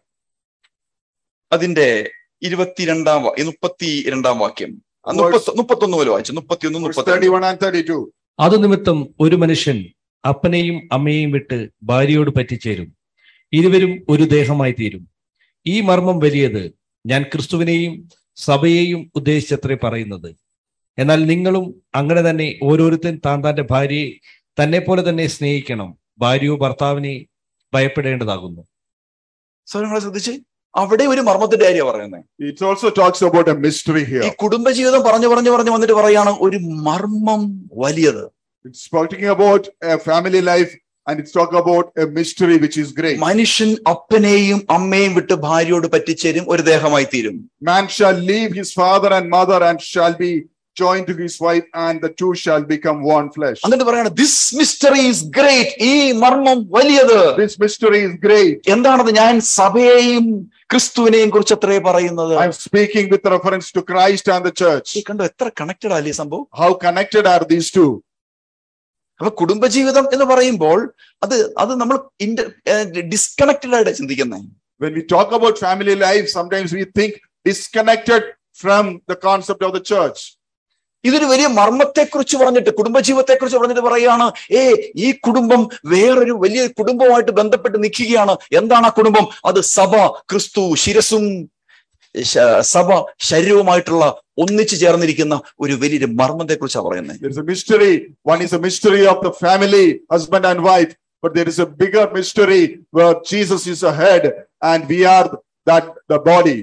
അതിന്റെ ഇരുപത്തിരണ്ടാം വാ- ഈ മുപ്പത്തി രണ്ടാം വാക്യം ആ, മുപ്പത്തി മുപ്പത്തൊന്ന് പോലെ വായിച്ചു മുപ്പത്തിയൊന്ന് Verse മുപ്പത്തി 31 and 32. അത് നിമിത്തം ഒരു മനുഷ്യൻ അപ്പനെയും അമ്മയെയും വിട്ട് ഭാര്യയോട് പറ്റിച്ചേരും ഇരുവരും ഒരു ദേഹമായി തീരും ഈ മർമ്മം വലിയത് ഞാൻ ക്രിസ്തുവിനെയും സഭയെയും ഉദ്ദേശിച്ചത്രേ പറയുന്നത് എന്നാൽ നിങ്ങളും അങ്ങനെ തന്നെ ഓരോരുത്തൻ താൻ താന്റെ ഭാര്യയെ തന്നെ പോലെ തന്നെ സ്നേഹിക്കണം ഭാര്യയോ ഭർത്താവിനെ ഭയപ്പെടേണ്ടതാകുന്നു സ്വരങ്ങളെ ശ്രദ്ധിച്ച് അവിടെ ഒരു മർമ്മത്തിന്റെ കാര്യമാണ് പറയുന്നത് It also talks about a mystery ഈ here. കുടുംബജീവിതം പറഞ്ഞു പറഞ്ഞു പറഞ്ഞു വന്നിട്ട് പറയാണ് ഒരു മർമ്മം വലിയത് It's talking about a family life and it's talking about a mystery which is great. മനുഷ്യൻ അപ്പനെയും അമ്മയും വിട്ട് ഭാര്യയോട് പറ്റിച്ചേരും ഒരു ദേഹമായി തീരും Man shall leave his father and mother and shall be joined to his wife, and the two shall become one flesh. എന്നിട്ട് പറയാണ് this mystery is great ഈ മർമ്മം വലിയത് This mystery is great. എന്താണത് ഞാൻ സഭയെയും ക്രിസ്തുവിനെയും കുറിച്ച് അത്രേ പറയുന്നത് I'm speaking with reference to Christ and the church. ഈ കണ്ടോ എത്ര കണക്റ്റഡ് അല്ലേ ഈ സംഭവം How connected are these two? അപ്പൊ കുടുംബജീവിതം എന്ന് പറയുമ്പോൾ അത് അത് നമ്മൾ ഡിസ്കണക്റ്റഡ് ആയിട്ട് ചിന്തിക്കുന്നത് When we talk about family life, sometimes we think disconnected from the concept of the church. ഇതൊരു വലിയ മർമ്മത്തെ കുറിച്ച് പറഞ്ഞിട്ട് കുടുംബജീവിതത്തെ കുറിച്ച് പറഞ്ഞിട്ട് പറയുകയാണ് ഏ ഈ കുടുംബം വേറൊരു വലിയ കുടുംബവുമായിട്ട് ബന്ധപ്പെട്ട് നിൽക്കുകയാണ് എന്താണ് ആ കുടുംബം അത് സഭ ക്രിസ്തു ശിരസും ശ- സഭ ശരീരവുമായിട്ടുള്ള ഒന്നിച്ചു ചേർന്നിരിക്കുന്ന ഒരു വലിയൊരു മർമ്മത്തെ കുറിച്ചാണ് പറയുന്നത് There is a mystery. One is a mystery of the family, husband and wife, but there is a bigger mystery where Jesus is the head and we are that the body.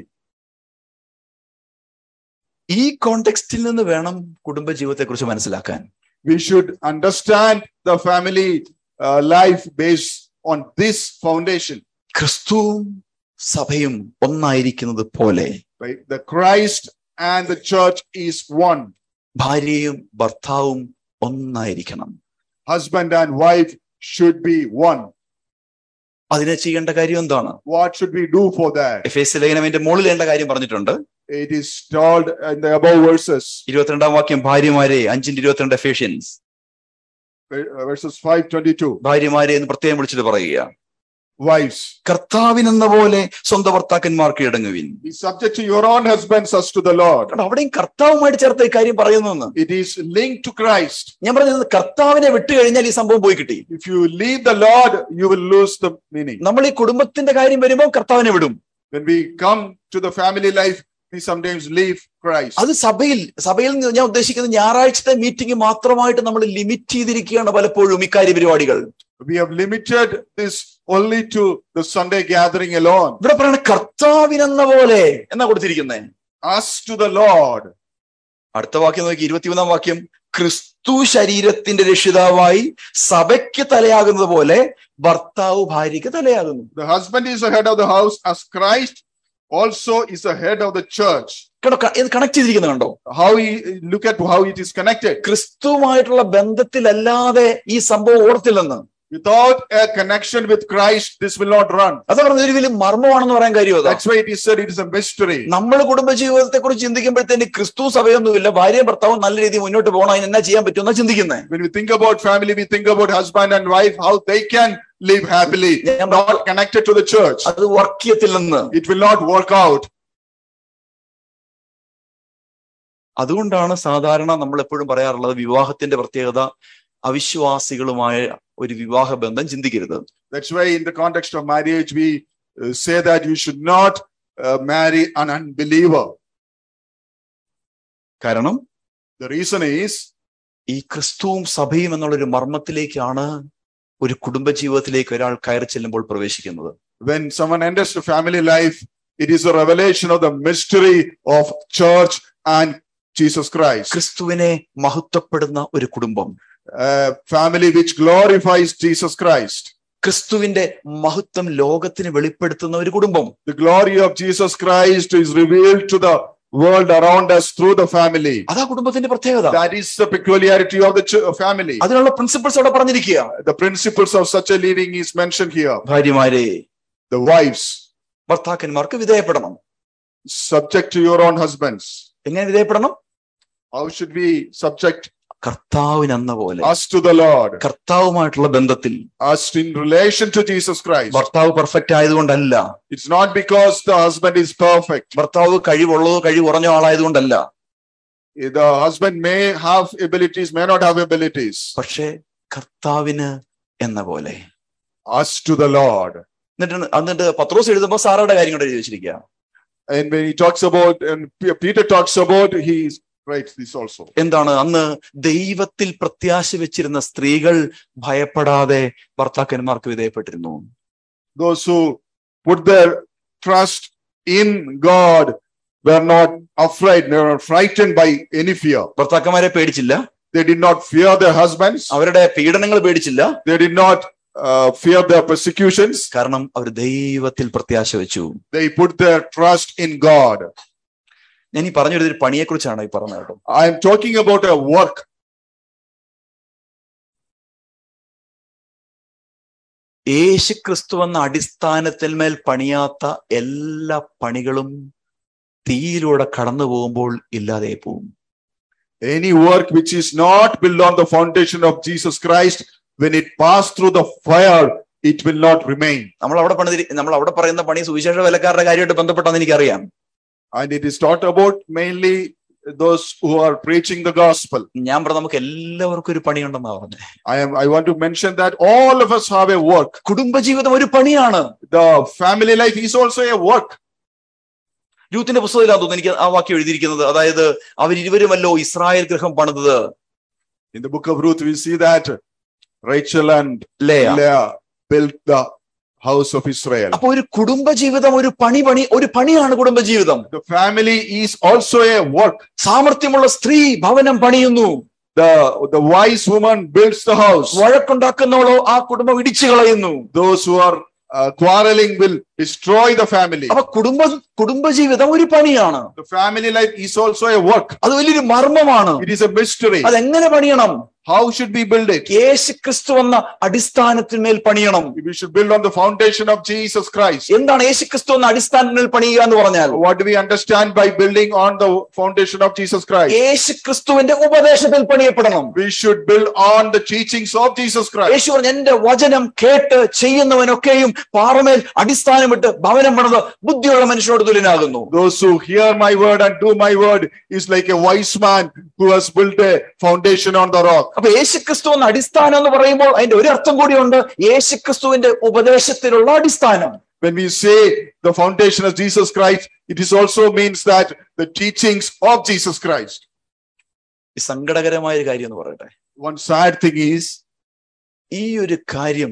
ഈ കോണ്ടെക്സ്റ്റിൽ നിന്ന് വേണം കുടുംബജീവിതത്തെ കുറിച്ച് മനസ്സിലാക്കാൻ We should understand the family uh, life based on this foundation. ക്രിസ്തുവും സഭയും ഒന്നായിരിക്കുന്നത് പോലെ Right? The Christ and the church is one. ഭാര്യയും ഭർത്താവും ഒന്നായിരിക്കണം Husband and wife should be one. അതിനെ ചെയ്യേണ്ട കാര്യം എന്താണ് What should we do for that? Ephesians ലേഖനം അതിന്റെ മുകളിലേണ്ട കാര്യം പറഞ്ഞിട്ടുണ്ട് It is told in the above verses, ഇരുപത്തിരണ്ടാം വാക്യം ഭാര്യമാരെ അഞ്ചിന്റെ ഇരുപത്തിരണ്ട് എഫേഷ്യൻസ് uh, verses 522. ഭാര്യമാരെ എന്ന് പ്രത്യേകം വിളിച്ചിട്ട് പറയുക wives. കർത്താവിനെന്ന പോലെ സ്വന്തം ഭർത്താക്കന്മാർക്ക് ഇടങ്ങുവിൻ Be subject to your own husbands as to the Lord. കാരണം അവിടെയും കർത്താവുമായിട്ട് ചേർത്ത ഈ കാര്യം പറയുന്നു It is linked to Christ. ഞാൻ പറഞ്ഞത് കർത്താവിനെ വിട്ടു കഴിഞ്ഞാൽ ഈ സംഭവം പോയി കിട്ടി If you leave the Lord, you will lose the meaning. നമ്മൾ ഈ കുടുംബത്തിന്റെ കാര്യം വരുമ്പോൾ കർത്താവിനെ വിടും When we come to the family life, we sometimes leave Christ. അത് സഭയിൽ സഭയിൽ നിന്ന് ഞാൻ ഉദ്ദേശിക്കുന്നത് ഞായറാഴ്ചത്തെ മീറ്റിംഗ് മാത്രമായിട്ട് നമ്മൾ ലിമിറ്റ് ചെയ്തിരിക്കുകയാണ് പലപ്പോഴും ഇക്കാര്യ പരിപാടികൾ We have limited this only to the Sunday gathering alone. ഇവിടെ പറയണ കർത്താവിനെന്ന പോലെ എന്നാ കൊടുത്തിരിക്കുന്നത് Us to the Lord. അടുത്ത വാക്യം നോക്കി ഇരുപത്തിമൂന്നാം വാക്യം ക്രിസ്തു ശരീരത്തിന്റെ രക്ഷിതാവായി സഭയ്ക്ക് തലയാകുന്നത് പോലെ ഭർത്താവ് ഭാര്യയ്ക്ക് തലയാകുന്നു The husband is the head of the house, as Christ also is the head of the church. കേട്ടോ ക- ഇത് കണക്ട് ചെയ്തിരിക്കുന്നത് കണ്ടോ How he look at how it is connected. ക്രിസ്തുവുമായിട്ടുള്ള ബന്ധത്തിലല്ലാതെ ഈ സംഭവം ഓടത്തില്ലെന്ന് Without a connection with Christ, this will not run. അതാ പറഞ്ഞത് ഒരു വലിയ മർമ്മമാണെന്ന് പറയാൻ കാര്യം അതാ That's why it is said it is a mystery. നമ്മൾ കുടുംബജീവിതത്തെ കുറിച്ച് ചിന്തിക്കുമ്പോഴത്തേന് ക്രിസ്തു സഭയൊന്നുമില്ല ഭാര്യയും ഭർത്താവും നല്ല രീതിയിൽ മുന്നോട്ട് പോകണം അതിന് എന്നാ ചെയ്യാൻ പറ്റുമെന്നാ ചിന്തിക്കുന്നത് When we think about family, we think about husband and wife, how they can live happily, Yeah, but- not connected to the church. അത് വർക്ക് ചെയ്യത്തില്ലെന്ന് It will not work out. അതുകൊണ്ടാണ് സാധാരണ നമ്മൾ എപ്പോഴും പറയാറുള്ളത് വിവാഹത്തിന്റെ പ്രത്യേകത അവിശ്വാസികളുമായ ഒരു വിവാഹ ബന്ധം ചിന്തിക്കരുത് That's why, in the context of marriage, we uh, say that you should not uh, marry an unbeliever. കാരണം The reason is ഈ ക്രിസ്തുവും സഭയും എന്നുള്ളൊരു മർമ്മത്തിലേക്കാണ് ഒരു കുടുംബജീവിതത്തിലേക്ക് ഒരാൾ കയറി ചെല്ലുമ്പോൾ പ്രവേശിക്കുന്നത് when someone enters the family life, it is a revelation of the mystery of church and Jesus Christ. ക്രിസ്തുവിനെ മഹത്വപ്പെടുന്ന ഒരു കുടുംബം A family which glorifies Jesus Christ. ക്രിസ്തുവിന്റെ മഹത്വം ലോകത്തിന് വെളിപ്പെടുത്തുന്ന ഒരു കുടുംബം The glory of Jesus Christ is revealed to the world around us through the family. അതാ കുടുംബത്തിന്റെ പ്രത്യേകത That is the peculiarity of the ch- family. അതിനുള്ള പ്രിൻസിപ്പിൾസ് അവിടെ പറഞ്ഞിരിക്കുക The principles of such a living is mentioned here. ഭാര്യമാരെ The wives, ഭർത്താക്കന്മാർക്ക് വിധേയപ്പെടണം subject to your own husbands. എങ്ങനെ വിധേയപ്പെടണം How should we subject കർത്താവിനെന്ന പോലെ us to the Lord? കർത്താവുമായിട്ടുള്ള ബന്ധത്തിൽ Us in relation to Jesus Christ. ഭർത്താവ് perfect ആയതുകൊണ്ടല്ല It's not because the husband is perfect. ഭർത്താവ് കഴിവുള്ളതോ കഴിവ് കുറഞ്ഞ ആളായതുകൊണ്ടല്ല The husband may have abilities, may not have abilities. പക്ഷേ കർത്താവിന് എന്ന പോലെ Us to the Lord. എന്നിട്ട് എന്നിട്ട് പത്രോസ് എഴുതുമ്പോൾ സാറയുടെ കാര്യം കൂടെ എഴുതി വെച്ചിരിക്കുക And when he talks about, and P- Peter talks about, he writes this also. എന്താണ് അന്ന് ദൈവത്തിൽ പ്രത്യാശ വെച്ചിരുന്ന സ്ത്രീകൾ ഭയപ്പെടാതെ ഭർത്താക്കന്മാർക്ക് വിധേയപ്പെട്ടിരുന്നു Those who put their trust in God were not afraid, they were not frightened by any fear. ഭർത്താക്കന്മാരെ പേടിച്ചില്ല They did not fear their husbands, അവരുടെ പീഡനങ്ങൾ പേടിച്ചില്ല they did not uh, fear their persecutions. കാരണം അവർ ദൈവത്തിൽ പ്രത്യാശ വെച്ചു They put their trust in God. ഞാൻ ഈ പറഞ്ഞൊരു പണിയെ കുറിച്ചാണ് ഈ പറഞ്ഞത് കേട്ടോ I am talking about a work. യേശു ക്രിസ്തു എന്ന അടിസ്ഥാനത്തിൽ മേൽ പണിയാത്ത എല്ലാ പണികളും തീയിലൂടെ കടന്നു പോകുമ്പോൾ ഇല്ലാതെ പോവും Any work which is not built on the foundation of Jesus Christ, when it passed through the fire, it will not remain. നമ്മൾ അവിടെ പണിതി നമ്മൾ അവിടെ പറയുന്ന പണി സുവിശേഷ വിലക്കാരുടെ കാര്യമായിട്ട് ബന്ധപ്പെട്ടാന്ന് എനിക്കറിയാം And it is taught about mainly those who are preaching the gospel. ഞാൻ പറഞ്ഞ നമുക്ക് എല്ലാവർക്കും ഒരു പണിയുണ്ടെന്നാ പറഞ്ഞത് I am I want to mention that all of us have a work. കുടുംബജീവിതം ഒരു പണിയാണ് The family life is also a work. രൂത്തിന്റെ പുസ്തകത്തിലാന്ന് തോന്നുന്നു എനിക്ക് ആ വാക്യം എഴുതിയിരിക്കുന്നത് അതായത് അവരിരുവരുമല്ലോ ഇസ്രായേൽ ഗൃഹം പണിതത് In the book of Ruth, we see that Rachel and Leah Leah built the house of Israel. അപ്പൊ ഒരു കുടുംബജീവിതം ഒരു പണി പണി ഒരു പണിയാണ് കുടുംബജീവിതം The family is also a work. സാമർഥ്യമുള്ള സ്ത്രീ ഭവനം പണിയുന്നു The, the wise woman builds the house. വഴക്കുണ്ടാക്കുന്നവളോ ആ കുടുംബം ഇടിച്ചു കളയുന്നു Those who are uh, quarreling will destroy the family. അപ്പൊ കുടുംബ കുടുംബജീവിതം ഒരു പണിയാണ് The family life is also a work. അത് വലിയൊരു മർമ്മമാണ് It is a mystery. അതെങ്ങനെ പണിയണം How should we build it? യേശു ക്രിസ്തു എന്ന അടിസ്ഥാനത്തിന്മേൽ പണിയണം We should build on the foundation of Jesus Christ. എന്താണ് യേശു ക്രിസ്തു എന്ന അടിസ്ഥാനത്തിന്മേൽ പണിയുക എന്ന് പറഞ്ഞാൽ What do we understand by building on the foundation of Jesus Christ? യേശു ക്രിസ്തുവിന്റെ ഉപദേശത്തിൽ പണിയപ്പെടണം We should build on the teachings of Jesus Christ. യേശു പറഞ്ഞു എന്റെ വചനം കേട്ട് ചെയ്യുന്നവനൊക്കെയും പാറമേൽ അടിസ്ഥാനമിട്ട് ഭവനം പണിത് ബുദ്ധിയുള്ള മനുഷ്യനോട് തുല്യനാകുന്നു Those who hear my word and do my word is like a wise man who has built a foundation on the rock. അപ്പൊ യേശുക്രിസ്തു എന്ന അടിസ്ഥാനം എന്ന് പറയുമ്പോൾ അതിന്റെ ഒരു അർത്ഥം കൂടിയുണ്ട് യേശുക്രിസ്തുവിന്റെ ഉപദേശത്തിലുള്ള അടിസ്ഥാനം When we say the foundation of Jesus Christ, it is also means that the teachings of Jesus Christ. ഈ സങ്കടകരമായ ഒരു കാര്യം എന്ന് പറയട്ടെ One sad thing is ഈ ഒരു കാര്യം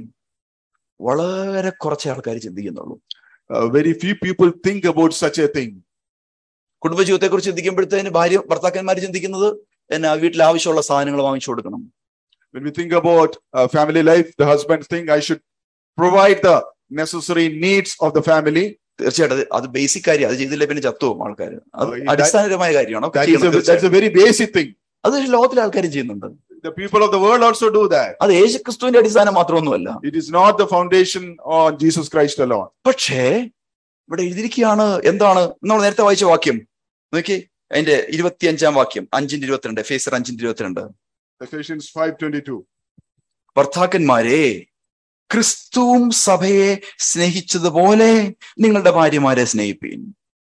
വളരെ കുറച്ച് ആൾക്കാർ ചിന്തിക്കുന്നുള്ളൂ uh, very few people think about such a thing. കുടുംബജീവിതത്തെ കുറിച്ച് ചിന്തിക്കുമ്പോഴത്തേന് ഭാര്യ ഭർത്താക്കന്മാർ ചിന്തിക്കുന്നത് എന്നാ വീട്ടിൽ ആവശ്യമുള്ള സാധനങ്ങൾ വാങ്ങിച്ചു കൊടുക്കണം When we think about uh, family life, the husband think I should provide the necessary needs of the family. തീർച്ചയായിട്ടും അത് അത് ബേസിക് കാര്യം അത് ചെയ്തില്ല പിന്നെ ചത്തുപോകും ആൾക്കാർ അത് Oh, that- അടിസ്ഥാനപരമായ കാര്യമാണ് അതൊക്കെ That is, ചെയ്യണം a, that's തീർച്ചയായിട്ടും. a very basic thing. അത് ലോകത്തിലെ ആൾക്കാരും ചെയ്യുന്നുണ്ട് The people of the world also do that. അത് യേശുക്രിസ്തുവിന്റെ അടിസ്ഥാനം മാത്രമൊന്നുമല്ല It is not the foundation on Jesus Christ alone. പക്ഷേ ഇവിടെ എഴുതിയിരിക്കുകയാണ് എന്താണ് നമ്മൾ നേരത്തെ വായിച്ച വാക്യം നോക്കി അതിന്റെ ഇരുപത്തിയഞ്ചാം വാക്യം അഞ്ചിന്റെ ഇരുപത്തിരണ്ട് ഫേസർ അഞ്ചിന്റെ ഇരുപത്തിരണ്ട് Ephesians 5:22. ഭർത്താക്കന്മാരെ ക്രിസ്തുവും സഭയെ സ്നേഹിച്ചതുപോലെ നിങ്ങളുടെ ഭാര്യമാരെ സ്നേഹിപ്പീൻ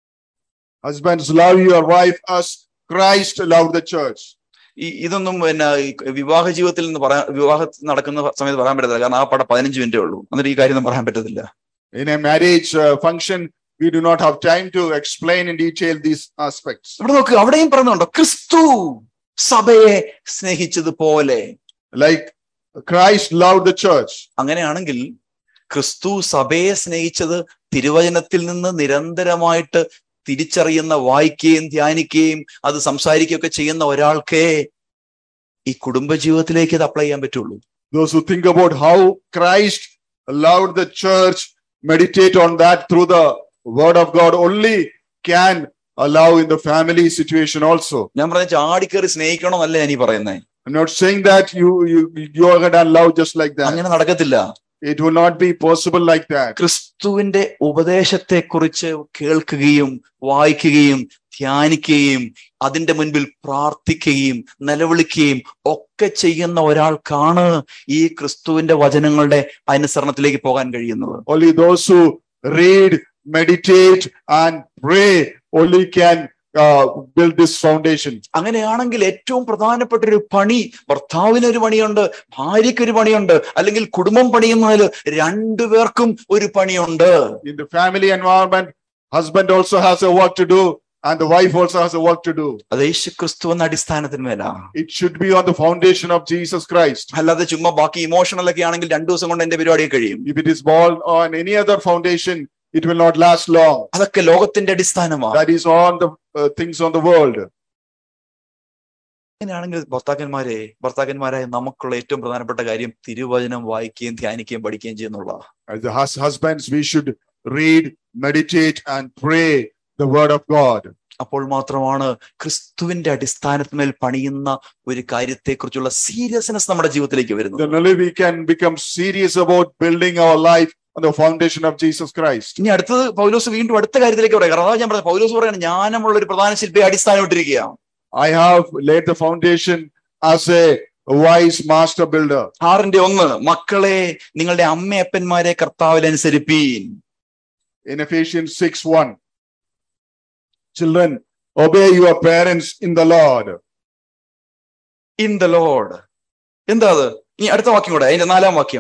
Husbands, love your wife as Christ loved the church. ഈ ഇതൊന്നും പിന്നെ ഈ വിവാഹ ജീവിതത്തിൽ നിന്ന് പറയാൻ വിവാഹം നടക്കുന്ന സമയത്ത് പറയാൻ പറ്റത്തില്ല കാരണം ആ പടം പതിനഞ്ച് മിനിറ്റേ ഉള്ളൂ എന്നിട്ട് ഈ കാര്യം ഒന്നും പറയാൻ പറ്റത്തില്ല In a marriage uh, function, we do not have time to explain in detail these aspects. ഇവിടെ നോക്ക് അവിടെയും പറയുന്നുണ്ടോ ക്രിസ്തു സഭയെ സ്നേഹിച്ചതുപോലെ Like Christ loved the church. അങ്ങനെയാണെങ്കിൽ ക്രിസ്തു സഭയെ സ്നേഹിച്ചത് തിരുവചനത്തിൽ നിന്ന് നിരന്തരമായിട്ട് തിരിച്ചറിയുന്ന വായിക്കുകയും ധ്യാനിക്കുകയും അത് സംസാരിക്കുകയൊക്കെ ചെയ്യുന്ന ഒരാൾക്കേ ഈ കുടുംബജീവിതത്തിലേക്ക് ഇത് അപ്ലൈ ചെയ്യാൻ പറ്റുള്ളൂ Those who think about how Christ loved the church, meditate on that through the word of God, only can allow in the family situation also. ഞാൻ പറഞ്ഞ ചാടിക്കേറി സ്നേഹിക്കണമെന്നല്ല ഞാൻ ഈ പറയുന്നത് I'm not saying that you you you are gonna love just like that. അങ്ങനെ നടക്കത്തില്ല It will not be possible like that. ക്രിസ്തുവിന്റെ ഉപദേശത്തെ കുറിച്ച് കേൾക്കുകയും വായിക്കുകയും ധ്യാനിക്കുകയും അതിന്റെ മുൻപിൽ പ്രാർത്ഥിക്കുകയും നിലവിളിക്കുകയും ഒക്കെ ചെയ്യുന്ന ഒരാൾക്കാണ് ഈ ക്രിസ്തുവിന്റെ വചനങ്ങളുടെ അനുസരണത്തിലേക്ക് പോകാൻ കഴിയുന്നത് Only those who read, meditate, and pray only can uh, build this foundation. അങ്ങനെയാണെങ്കിൽ ഏറ്റവും പ്രധാനപ്പെട്ട ഒരു പണി ഭർത്താവിന് ഒരു പണിയുണ്ട് ഭാര്യയ്ക്ക് ഒരു പണിയുണ്ട് അല്ലെങ്കിൽ കുടുംബം പണിയുന്നതിൽ രണ്ടുപേർക്കും ഒരു പണിയുണ്ട് In the family environment, husband also has a work to do, and the wife also has a work to do. അത് യേശു ക്രിസ്തു എന്ന അടിസ്ഥാനത്തിന്മേലാ It should be on the foundation of Jesus Christ. അല്ലാതെ ചുമ്മാ ബാക്കി ഇമോഷണൽ ഒക്കെ ആണെങ്കിൽ രണ്ടു ദിവസം കൊണ്ട് എന്റെ പരിപാടി കഴിയും If it is born on any other foundation, it will not last long. അതൊക്കെ ലോകത്തിന്റെ അടിസ്ഥാനമാണ് That is on the uh, things on the world. അങ്ങനെയാണെങ്കിൽ ഭർത്താക്കന്മാരെ ഭർത്താക്കന്മാരായ നമുക്കുള്ള ഏറ്റവും പ്രധാനപ്പെട്ട കാര്യം തിരുവചനം വായിക്കുകയും ധ്യാനിക്കുകയും പഠിക്കുകയും ചെയ്യുന്നുള്ള As the hus- husbands, we should read, meditate, and pray the word of God. അപ്പോൾ മാത്രമാണ് ക്രിസ്തുവിന്റെ അടിസ്ഥാനത്തിന്മേൽ പണിയുന്ന ഒരു കാര്യത്തെക്കുറിച്ചുള്ള സീരിയസ്നെസ് നമ്മുടെ ജീവിതത്തിലേക്ക് വരുന്നത് Then only we can become serious about building our life on the foundation of Jesus Christ. ഇനി അടുത്തത് പൗലോസ് വീണ്ടും അടുത്ത കാര്യത്തിലേക്ക് പറയാം കാരണം അതാ ഞാൻ പറഞ്ഞത് പൗലോസ് പറയാണ് ജ്ഞാനമുള്ള ഒരു പ്രധാന ശില്പിയെ അടിസ്ഥാനമിട്ടിരിക്കുക I have laid the foundation as a wise master builder. ആറിന്റെ ഒന്ന് മക്കളെ നിങ്ങളുടെ അമ്മയപ്പന്മാരെ കർത്താവിൽ അനുസരിപ്പീൻ In Ephesians 6 1. Children, obey your parents in the Lord. In the lord എന്താ അത് ഇനി അടുത്ത വാക്യം കൂടെ അതിന്റെ നാലാം വാക്യം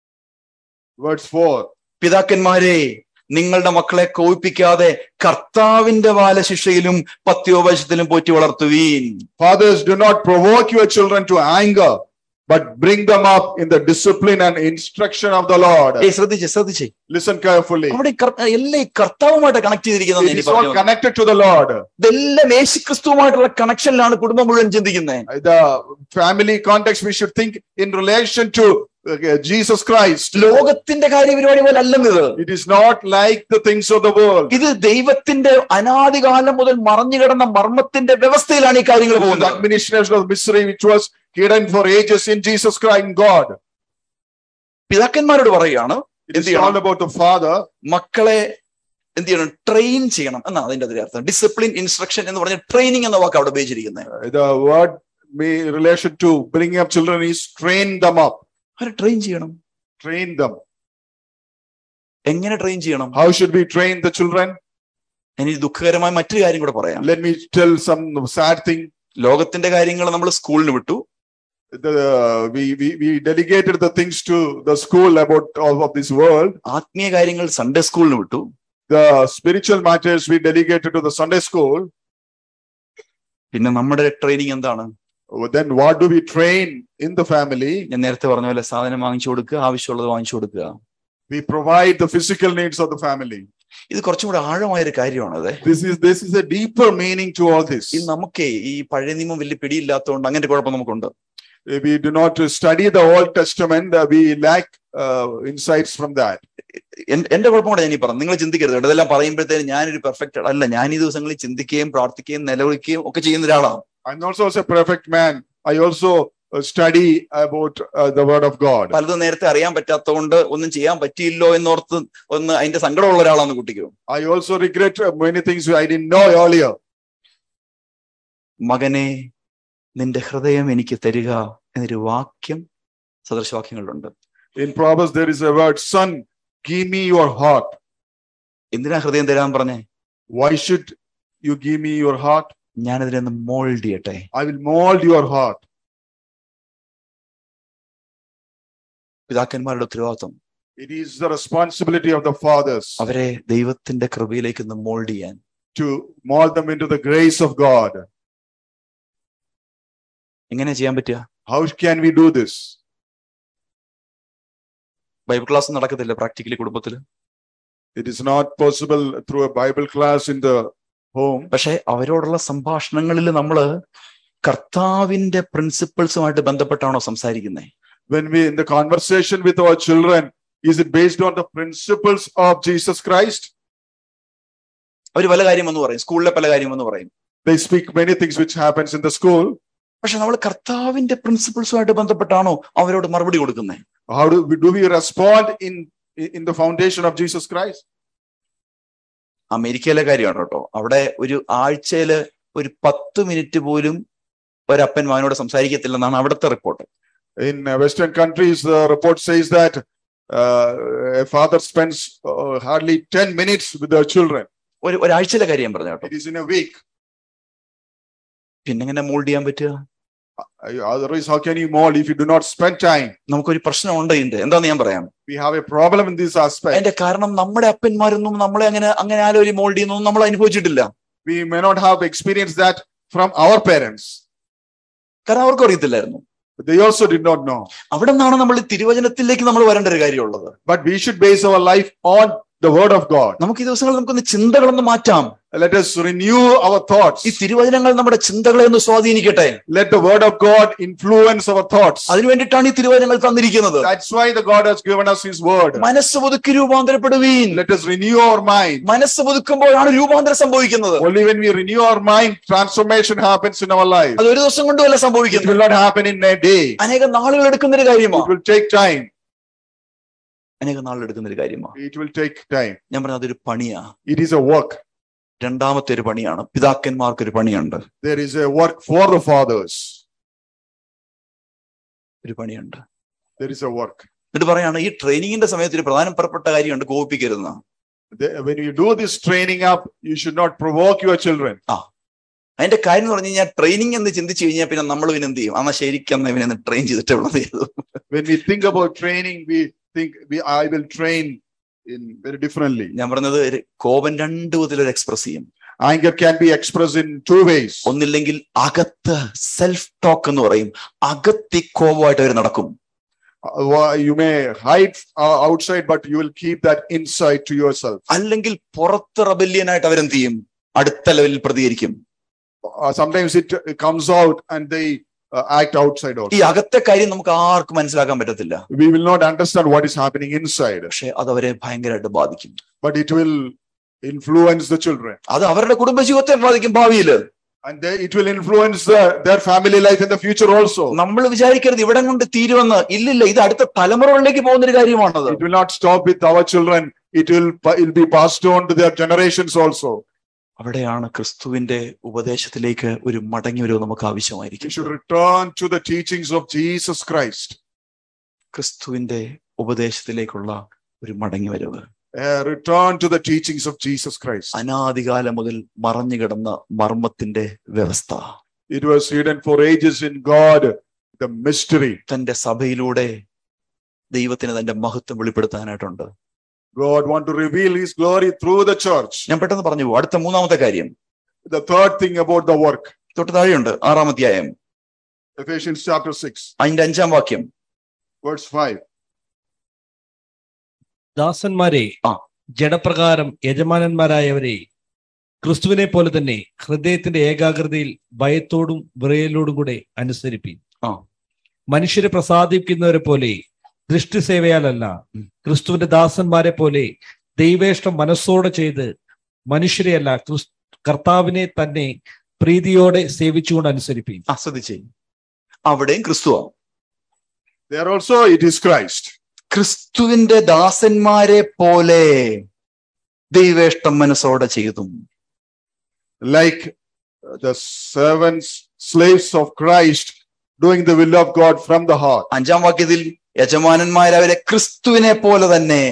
Verse 4. പിതാക്കന്മാരെ നിങ്ങളുടെ മക്കളെ കോപിപ്പിക്കാതെ കർത്താവിന്റെ ബാലശിക്ഷയിലും പത്യോപശത്തിലും Potti വളർത്തുവീൻ Fathers, do not provoke your children to anger, but bring them up in the discipline and instruction of the Lord. ഏയ് ശ്രദ്ധിച്ചേ ശ്രദ്ധിച്ചേ Listen carefully. അവിടെ ഈ കർ- എല്ലാം ഈ കർത്താവുമായിട്ട് കണക്ട് ചെയ്തിരിക്കുന്നത് It എനിക്ക് is all പറഞ്ഞു connected to the Lord. ഇതെല്ലാം യേശുക്രിസ്തുവുമായിട്ടുള്ള കണക്ഷനിലാണ് കുടുംബം മുഴുവൻ ചിന്തിക്കുന്നത് The family context, we should think in relation to uh, Jesus Christ. ലോകത്തിന്റെ കാര്യപരിപാടി പോലെ അല്ലെന്നത് It is not like the things of the world. ഇത് ദൈവത്തിന്റെ അനാദികാലം മുതൽ മറഞ്ഞു കിടന്ന മർമ്മത്തിന്റെ വ്യവസ്ഥയിലാണ് ഈ കാര്യങ്ങൾ The പോകുന്നത് administration of mystery, which was hidden for ages in Jesus Christ, in God. പിതാക്കന്മാരോട് പറയുകയാണ് It is എന്ത് ചെയ്യണം? all about the Father. മക്കളെ എന്ത് ചെയ്യണം ട്രെയിൻ ചെയ്യണം എന്നാണ് അതിന്റെ അതിന്റെ അർത്ഥം ഡിസിപ്ലിൻ ഇൻസ്ട്രക്ഷൻ എന്ന് പറഞ്ഞ ട്രെയിനിങ് എന്ന വാക്ക് അവിടെ ഉപയോഗിച്ചിരിക്കുന്നത് Uh, The word may relation to bringing up children is train them up. അവരെ ട്രെയിൻ ചെയ്യണം Train them. എങ്ങനെ ട്രെയിൻ ചെയ്യണം How should we train the children? ഇനി ദുഃഖകരമായ മറ്റൊരു കാര്യം കൂടെ പറയാം Let me tell some sad thing. ലോകത്തിന്റെ കാര്യങ്ങൾ നമ്മൾ സ്കൂളിന് വിട്ടു The, we, we, we delegated the things to the school about all of this world. ആത്മീയ കാര്യങ്ങൾ സൺഡേ സ്കൂളിന് വിട്ടു The spiritual matters we delegated to the Sunday school. പിന്നെ നമ്മുടെ ട്രെയിനിങ് എന്താണ് Then what do we train in the family? ഞാൻ നേരത്തെ പറഞ്ഞ പോലെ സാധനം വാങ്ങിച്ചു കൊടുക്കുക ആവശ്യമുള്ളത് വാങ്ങിച്ചു കൊടുക്കുക We provide the physical needs of the family. ഇത് കുറച്ചും കൂടെ ആഴമായ ഒരു കാര്യമാണ് അതെ This is this is a deeper meaning to all this. ഈ നമുക്കേ ഈ പഴയ നിയമം വലിയ പിടിയില്ലാത്തതുകൊണ്ട് അങ്ങനെ കുഴപ്പം നമുക്കുണ്ട് We do not study the Old Testament. uh, We lack uh, insights from that. എൻ- എന്റെ കുഴപ്പം കൂടെ ഞാൻ ഈ പറഞ്ഞു നിങ്ങൾ ചിന്തിക്കരുത് കേട്ടോ. ഇതെല്ലാം പറയുമ്പോഴത്തേനും ഞാനൊരു പെർഫെക്റ്റ് അല്ല ഞാൻ ഈ ദിവസങ്ങളിൽ ചിന്തിക്കുകയും പ്രാർത്ഥിക്കുകയും നിലവിളിക്കുകയും ഒക്കെ ചെയ്യുന്ന ഒരാളാണ് I'm also as a perfect man. I also uh, study about uh, the Word of God. പലതും നേരത്തെ അറിയാൻ പറ്റാത്തതുകൊണ്ട് ഒന്നും ചെയ്യാൻ പറ്റിയില്ലോ എന്നോർത്ത് ഒന്ന് അതിന്റെ സങ്കടമുള്ള ഒരാളാണ് കുട്ടിക്ക് I also regret uh, many things I didn't know earlier. മകനെ നിന്റെ ഹൃദയം എനിക്ക് തരിക എന്നൊരു വാക്യം സദൃശവാക്യങ്ങളിലുണ്ട് In Proverbs, there is a word, Son, give me your heart. എന്തിനാ ഹൃദയം തരാൻ പറഞ്ഞേ Why should you give me your heart? ഞാനതിനെ ഒന്ന് മോൾഡ് ചെയ്യട്ടെ I will mold your heart. പിതാക്കന്മാരുടെ ഉത്തരവാദിത്വം It is the responsibility of the fathers അവരെ ദൈവത്തിന്റെ കൃപയിലേക്ക് ഒന്ന് മോൾഡ് ചെയ്യാൻ to mold them into the grace of God. എങ്ങനെ ചെയ്യാൻ പറ്റുക How can we do this? Bible class നടക്കത്തില്ല പ്രാക്ടിക്കലി കുടുംബത്തിൽ It is not possible through a Bible class in the home. പക്ഷെ അവരോടുള്ള സംഭാഷണങ്ങളിൽ നമ്മൾ കർത്താവിന്റെ പ്രിൻസിപ്പിൾസുമായിട്ട് ബന്ധപ്പെട്ടാണോ സംസാരിക്കുന്നത് When we in the conversation with our children, is it based on the principles of Jesus Christ? അവർ പല കാര്യമെന്ന് പറയും സ്കൂളിലെ പല കാര്യമെന്ന് പറയും They speak many things which happens in the school. പക്ഷെ നമ്മൾ കർത്താവിന്റെ പ്രിൻസിപ്പിൾസുമായിട്ട് ബന്ധപ്പെട്ടാണോ അവരോട് മറുപടി കൊടുക്കുന്നത് How do we, do we respond in in the foundation of Jesus Christ? അമേരിക്കയിലെ കാര്യമാണ് കേട്ടോ അവിടെ ഒരു ആഴ്ചയില് ഒരു പത്ത് മിനിറ്റ് പോലും ഒരപ്പൻ മകനോട് സംസാരിക്കത്തില്ലെന്നാണ് അവിടുത്തെ report In uh, Western countries, the report says that uh, a father spends uh, hardly 10 minutes with their children. ഒരു ഒരാഴ്ചയിലെ കാര്യം പറഞ്ഞു കേട്ടോ It is in a week. പിന്നെ എങ്ങനെ മോൾഡ് ചെയ്യാൻ പറ്റുക Uh, Otherwise, how can you mold if you do not spend time? നമുക്കൊരു പ്രശ്നമുണ്ട് ഇതിന്റെ എന്താന്ന് ഞാൻ പറയാം We have a problem in this aspect. അതിന്റെ കാരണം നമ്മുടെ അപ്പന്മാരൊന്നും നമ്മളെ അങ്ങനെ അങ്ങനെ ആലോചി മോൾഡ് ചെയ്യുന്നൊന്നും നമ്മൾ അനുഭവിച്ചിട്ടില്ല We may not have experienced that from our parents. കാരണം അവർക്കും അറിയത്തില്ലായിരുന്നു They also did not know. അവിടെ നിന്നാണ് നമ്മൾ ഈ തിരുവചനത്തിലേക്ക് നമ്മൾ വരേണ്ട ഒരു കാര്യമുള്ളത് But we should base our life on the word of God. നമുക്ക് ഈ ദിവസങ്ങളിൽ നമുക്കൊന്ന് ചിന്തകളൊന്ന് മാറ്റാം Let us renew our thoughts. ഈ തിരുവചനങ്ങൾ നമ്മുടെ ചിന്തകളെ ഒന്ന് സ്വാധീനിക്കട്ടെ Let the word of God influence our thoughts. അതിനു വേണ്ടിയിട്ടാണ് ഈ തിരുവചനങ്ങൾ തന്നിരിക്കുന്നത് That's why the God has given us his word. മനസ്സ് പുതുക്കി രൂപാന്തരപ്പെടുവീൻ Let us renew our mind. മനസ്സ് പുതുക്കുമ്പോഴാണ് രൂപാന്തരം സംഭവിക്കുന്നത് Only when we renew our mind, transformation happens in our life. അത് ഒരു ദിവസം കൊണ്ടുമല്ല It സംഭവിക്കുന്നത് will not happen in a day. അനേകം നാളുകൾ എടുക്കുന്ന ഒരു It കാര്യമാണ് will take time. അനേകം നാളുകൾ എടുക്കുന്ന ഒരു കാര്യമാണ് It will take time. ഞാൻ പറഞ്ഞ അതൊരു പണിയാ It is a work. രണ്ടാമത്തെ ഒരു പണിയാണ് പിതാക്കന്മാർക്ക് ഒരു പണിയുണ്ട് There is a work for the fathers. ഒരു പണിയുണ്ട് There is a work. എന്നിട്ട് പറയാണ് ഈ ട്രെയിനിങ്ങിന്റെ സമയത്ത് ഒരു പ്രധാനപ്പെട്ട കാര്യമുണ്ട് കോപിക്കരുതെന്ന The- When you do this training up, you should not provoke your children. അതിന്റെ കാര്യം എന്ന് പറഞ്ഞു കഴിഞ്ഞാൽ ട്രെയിനിങ് എന്ന് ചിന്തിച്ചു കഴിഞ്ഞാൽ പിന്നെ നമ്മൾ പിന്നെ എന്ത് ചെയ്യും എന്നാൽ ശരിക്കും ഇവനെ ട്രെയിൻ ചെയ്തിട്ട് ഉള്ളത് ചെയ്തു When we think about training, we think we I will train in very differently. ഞാൻ പറഞ്ഞത് ഒരു കോപം രണ്ടു വിധത്തിൽ എക്സ്പ്രസ് ചെയ്യും Anger can be expressed in two ways. ഒന്നില്ലെങ്കിൽ അകത്ത് സെൽഫ് ടോക്ക് എന്ന് പറയും അകത്തി കോപമായിട്ട് അവർ നടക്കും Uh, why- You may hide uh, outside, but you will keep that inside to yourself. അല്ലെങ്കിൽ പുറത്ത് റബല്യനായിട്ട് അവരെന്ത് ചെയ്യും അടുത്ത ലെവലിൽ പ്രതികരിക്കും Uh, sometimes it uh, comes out and they uh, act outside also. ഈ അകത്തെ കാര്യം നമുക്ക് ആർക്കും മനസ്സിലാക്കാൻ പറ്റത്തില്ല We will not understand what is happening inside, പക്ഷെ അത് അവരെ ഭയങ്കരമായിട്ട് ബാധിക്കും but it will influence the children. അത് അവരുടെ കുടുംബജീവിതത്തെ ബാധിക്കും ഭാവിയില് And they, it will influence uh, their family life in the future also. നമ്മൾ വിചാരിക്കരുത് ഇവിടം കൊണ്ട് തീരുമെന്ന് ഇല്ലില്ല ഇത് അടുത്ത തലമുറകളിലേക്ക് പോകുന്ന ഒരു കാര്യമാണത് It will not stop with our children. It will, pa- it will be passed on to their generations also. അവിടെയാണ് ക്രിസ്തുവിന്റെ ഉപദേശത്തിലേക്ക് ഒരു മടങ്ങി വരവ് നമുക്ക് We ആവശ്യമായിരിക്കും should return to the teachings of Jesus Christ. ക്രിസ്തുവിന്റെ ഉപദേശത്തിലേക്കുള്ള ഒരു മടങ്ങി വരവ് A return to the teachings of Jesus Christ. അനാദികാലം മുതൽ മറഞ്ഞു കിടന്ന മർമ്മത്തിന്റെ വ്യവസ്ഥ It was hidden for ages in God, the mystery. തന്റെ സഭയിലൂടെ ദൈവത്തിന് തന്റെ മഹത്വം വെളിപ്പെടുത്താനായിട്ടുണ്ട് God want to reveal his glory through the church. ഞാൻ പെട്ടെന്ന് പറഞ്ഞു പോകും. അടുത്ത മൂന്നാമത്തെ കാര്യം The third thing about the work, തൊട്ട് താഴെയുണ്ട് ആറാം അധ്യായം Ephesians chapter 6, അതിന്റെ അഞ്ചാം വാക്യം verse 5. ദാസന്മാരെ ആ. ജഡപ്രകാരം യജമാനന്മാരായവരെ ക്രിസ്തുവിനെ പോലെ തന്നെ ഹൃദയത്തിന്റെ ഏകാഗ്രതയിൽ ഭയത്തോടും വിറയലോടും കൂടെ അനുസരിപ്പീൻ ആ. മനുഷ്യരെ പ്രസാദിപ്പിക്കുന്നവരെ പോലെ ദൃഷ്ടിസേവയാലല്ല ഉം. ക്രിസ്തുവിന്റെ ദാസന്മാരെ പോലെ ദൈവേഷ്ടം മനസ്സോടെ ചെയ്ത് മനുഷ്യരെയല്ല ക്രിസ് കർത്താവിനെ തന്നെ പ്രീതിയോടെ സേവിച്ചുകൊണ്ട് അനുസരിപ്പീൻ ആസ്വദിച്ചേ അവിടെയും ക്രിസ്തുവാ There also it is Christ. ക്രിസ്തുവിന്റെ ദാസന്മാരെ പോലെ ദൈവേഷ്ടം മനസ്സോടെ ചെയ്തും Like the servants, slaves of Christ, doing the will of God from the heart. അഞ്ചാം വാക്യത്തിൽ യജമാനന്മാരവരെ ക്രിസ്തുവിനെ പോലെ തന്നെ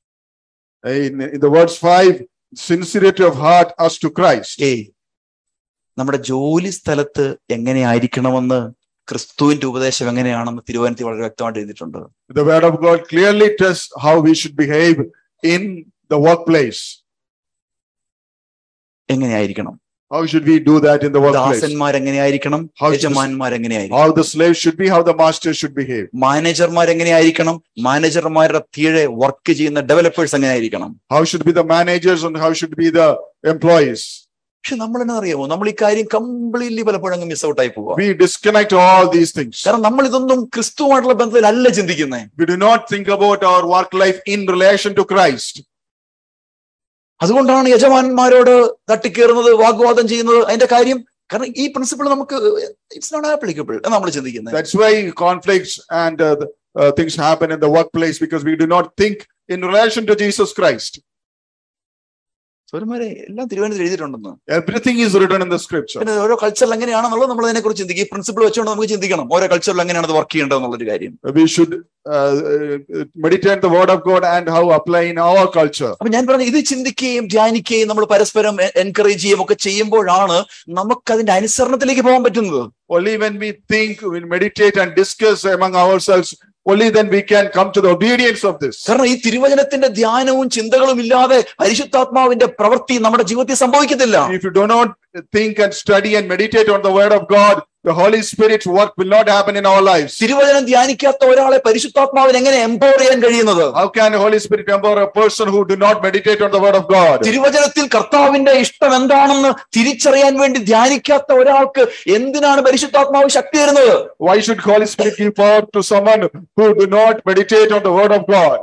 In, in the verse 5, sincerity of heart as to Christ. ഏയ് നമ്മുടെ ജോലി സ്ഥലത്ത് എങ്ങനെയായിരിക്കണമെന്ന് ക്രിസ്തുവിന്റെ ഉപദേശം എങ്ങനെയാണെന്ന് തിരുവനന്തപുരത്ത് വളരെ വ്യക്തമായിട്ട് എഴുതിയിട്ടുണ്ട് The word of God clearly tells how we should behave in the workplace. എങ്ങനെയായിരിക്കണം How should we do that in the workplace? ദാസന്മാർ എങ്ങനെയായിരിക്കണം How should, the, യജമാന്മാർ എങ്ങനെയായിരിക്കണം how the slave should be, how the master should behave. മാനേജർമാർ എങ്ങനെയായിരിക്കണം മാനേജർമാരുടെ കീഴെ work ചെയ്യുന്ന developers എങ്ങനെയായിരിക്കണം How should be the managers and how should be the employees. പക്ഷെ നമ്മൾ എന്നാ അറിയാമോ നമ്മൾ ഈ കാര്യം കംപ്ലീറ്റ്ലി പലപ്പോഴും അങ്ങ് മിസ് ഔട്ട് ആയി പോവുക We disconnect all these things. കാരണം നമ്മൾ ഇതൊന്നും ക്രിസ്തുവായിട്ടുള്ള ബന്ധത്തിലല്ല ചിന്തിക്കുന്നത് We do not think about our work life in relation to Christ. അതുകൊണ്ടാണ് യജമാനന്മാരോട് തട്ടിക്കേറുന്നത് വാഗ്വാദം ചെയ്യുന്നത് അതിന്റെ കാര്യം കാരണം ഈ പ്രിൻസിപ്പിൾ നമുക്ക് ഇറ്റ്സ് നോട്ട് ആപ്ലിക്കബിൾ എന്ന് നമ്മൾ ചിന്തിക്കുന്നത് That's why conflicts and uh, the, uh, things happen in the workplace because we do not think in relation to Jesus Christ. സൗരന്മാരെ എല്ലാം Thiruvananthapuram എഴുതിയിട്ടുണ്ടെന്ന് Everything is written in the scripture. പിന്നെ ഓരോ കൾച്ചറിൽ എങ്ങനെയാണെന്നുള്ളത് നമ്മൾ അതിനെക്കുറിച്ച് ചിന്തിക്കും ഈ പ്രിൻസിപ്പിൾ വെച്ചുകൊണ്ട് നമുക്ക് ചിന്തിക്കണം ഓരോ കൾച്ചറിൽ എങ്ങനെയാണ് അത് വർക്ക് ചെയ്യേണ്ടത് എന്നുള്ളൊരു കാര്യം We should uh, uh, meditate the word of God and how apply in our culture. അപ്പൊ ഞാൻ പറഞ്ഞു ഇത് ചിന്തിക്കുകയും ധ്യാനിക്കുകയും നമ്മൾ പരസ്പരം എൻകറേജ് ചെയ്യുകയും ഒക്കെ ചെയ്യുമ്പോഴാണ് നമുക്ക് അതിന്റെ അനുസരണത്തിലേക്ക് പോകാൻ പറ്റുന്നത് Only when we think, we meditate and discuss among ourselves, only then we can come to the obedience of this. കാരണം ഈ തിരുവചനത്തിന്റെ ധ്യാനവും ചിന്തകളും ഇല്ലാതെ പരിശുദ്ധാത്മാവിന്റെ പ്രവൃത്തി നമ്മുടെ ജീവിതത്തിൽ സംഭവിക്കത്തില്ല If you do not think and study and meditate on the word of God, the Holy Spirit's work will not happen in our lives. തിരുവചനം ധ്യാനിക്കാത്ത ഒരാളെ പരിശുദ്ധാത്മാവിന് എങ്ങനെ എംപവർ ചെയ്യാൻ കഴിയുന്നത് How can the Holy Spirit empower a person who do not meditate on the word of God? തിരുവചനത്തിൽ കർത്താവിന്റെ ഇഷ്ടം എന്താണെന്ന് തിരിച്ചറിയാൻ വേണ്ടി ധ്യാനിക്കാത്ത ഒരാൾക്ക് എന്തിനാണ് പരിശുദ്ധാത്മാവ് ശക്തി തരുന്നത് Why should Holy Spirit give power to someone who do not meditate on the word of God?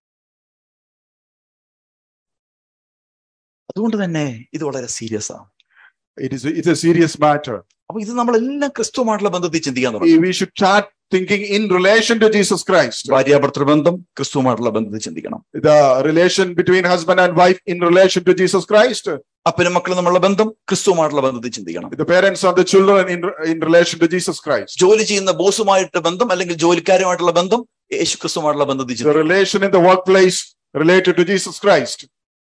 അതുകൊണ്ട് തന്നെ ഇത് വളരെ സീരിയസ് ആണ് It is it's a serious matter. അപ്പൊ ഇത് നമ്മളെല്ലാം ക്രിസ്തുമായിട്ടുള്ള ബന്ധത്തിൽ ചിന്തിക്കാൻ തുടങ്ങും We we should start thinking in relation to Jesus Christ. ഭാര്യാഭർത്തൃ ബന്ധം ക്രിസ്തുമായിട്ടുള്ള ബന്ധത്തിൽ ചിന്തിക്കണം The relation between husband and wife in relation to Jesus Christ. അപ്പനും മക്കളും തമ്മിലുള്ള ബന്ധം ക്രിസ്തുമായിട്ടുള്ള ബന്ധത്തിൽ ചിന്തിക്കണം The parents and the children in, in relation to Jesus Christ. ജോലി ചെയ്യുന്ന ബോസുമായിട്ട് ബന്ധം അല്ലെങ്കിൽ ജോലിക്കാരുമായിട്ടുള്ള ബന്ധം യേശു ക്രിസ്തുമായിട്ടുള്ള ബന്ധത്തിൽ The ചിന്തിക്കണം relation in the workplace related to Jesus Christ.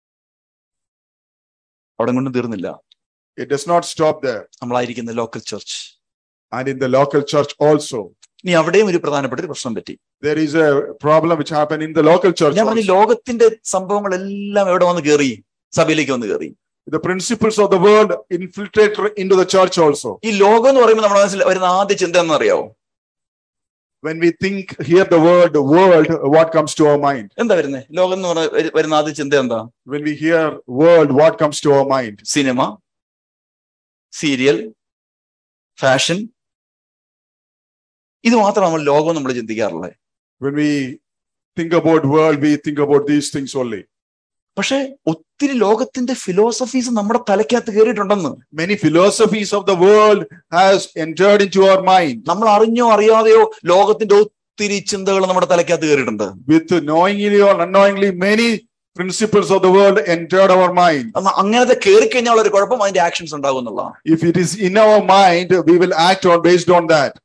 അവിടെ കൊണ്ടും തീർന്നില്ല It does not stop there. നമ്മളായിരിക്കുന്ന local church And in the local church also. ഇനി അവിടെയും ഒരു പ്രധാനപ്പെട്ട ഒരു പ്രശ്നം പറ്റി There is a problem which happened in the local church. ഞാൻ പറഞ്ഞു also. ലോകത്തിന്റെ സംഭവങ്ങളെല്ലാം എവിടെ വന്ന് കയറി സഭയിലേക്ക് വന്ന് കയറി The principles of the world infiltrate into the church also. ഈ ലോകം എന്ന് പറയുമ്പോൾ നമ്മുടെ മനസ്സിൽ വരുന്ന ആദ്യ ചിന്ത എന്നറിയാവോ When we think, hear the word world, what comes to our mind? എന്താ വരുന്നത് ലോകം എന്ന് പറഞ്ഞ വരു- വരുന്ന ആദ്യ ചിന്ത എന്താ When we hear world, what comes to our mind? Cinema serial fashion ഇത് മാത്രം നമ്മൾ ലോകം നമ്മൾ ചിന്തിക്കാറുള്ളത് When we think about world, we think about these things only. പക്ഷെ ഒത്തിരി ലോകത്തിന്റെ ഫിലോസഫീസ് നമ്മുടെ തലയ്ക്കകത്ത് കയറിയിട്ടുണ്ടെന്ന് Many philosophies of the world has entered into our mind. നമ്മൾ അറിഞ്ഞോ അറിയാതെയോ ലോകത്തിന്റെ ഒത്തിരി ചിന്തകൾ നമ്മുടെ തലയ്ക്കകത്ത് കയറിയിട്ടുണ്ട് With knowingly or unknowingly, many principles of the world entered our mind. അന്ന് അങ്ങനത്തെ കയറി കഴിഞ്ഞാൽ ഒരു കുഴപ്പം അതിന്റെ ആക്ഷൻസ് ഉണ്ടാകും എന്നുള്ളതാണ് If it is in our mind, we will act on based on that.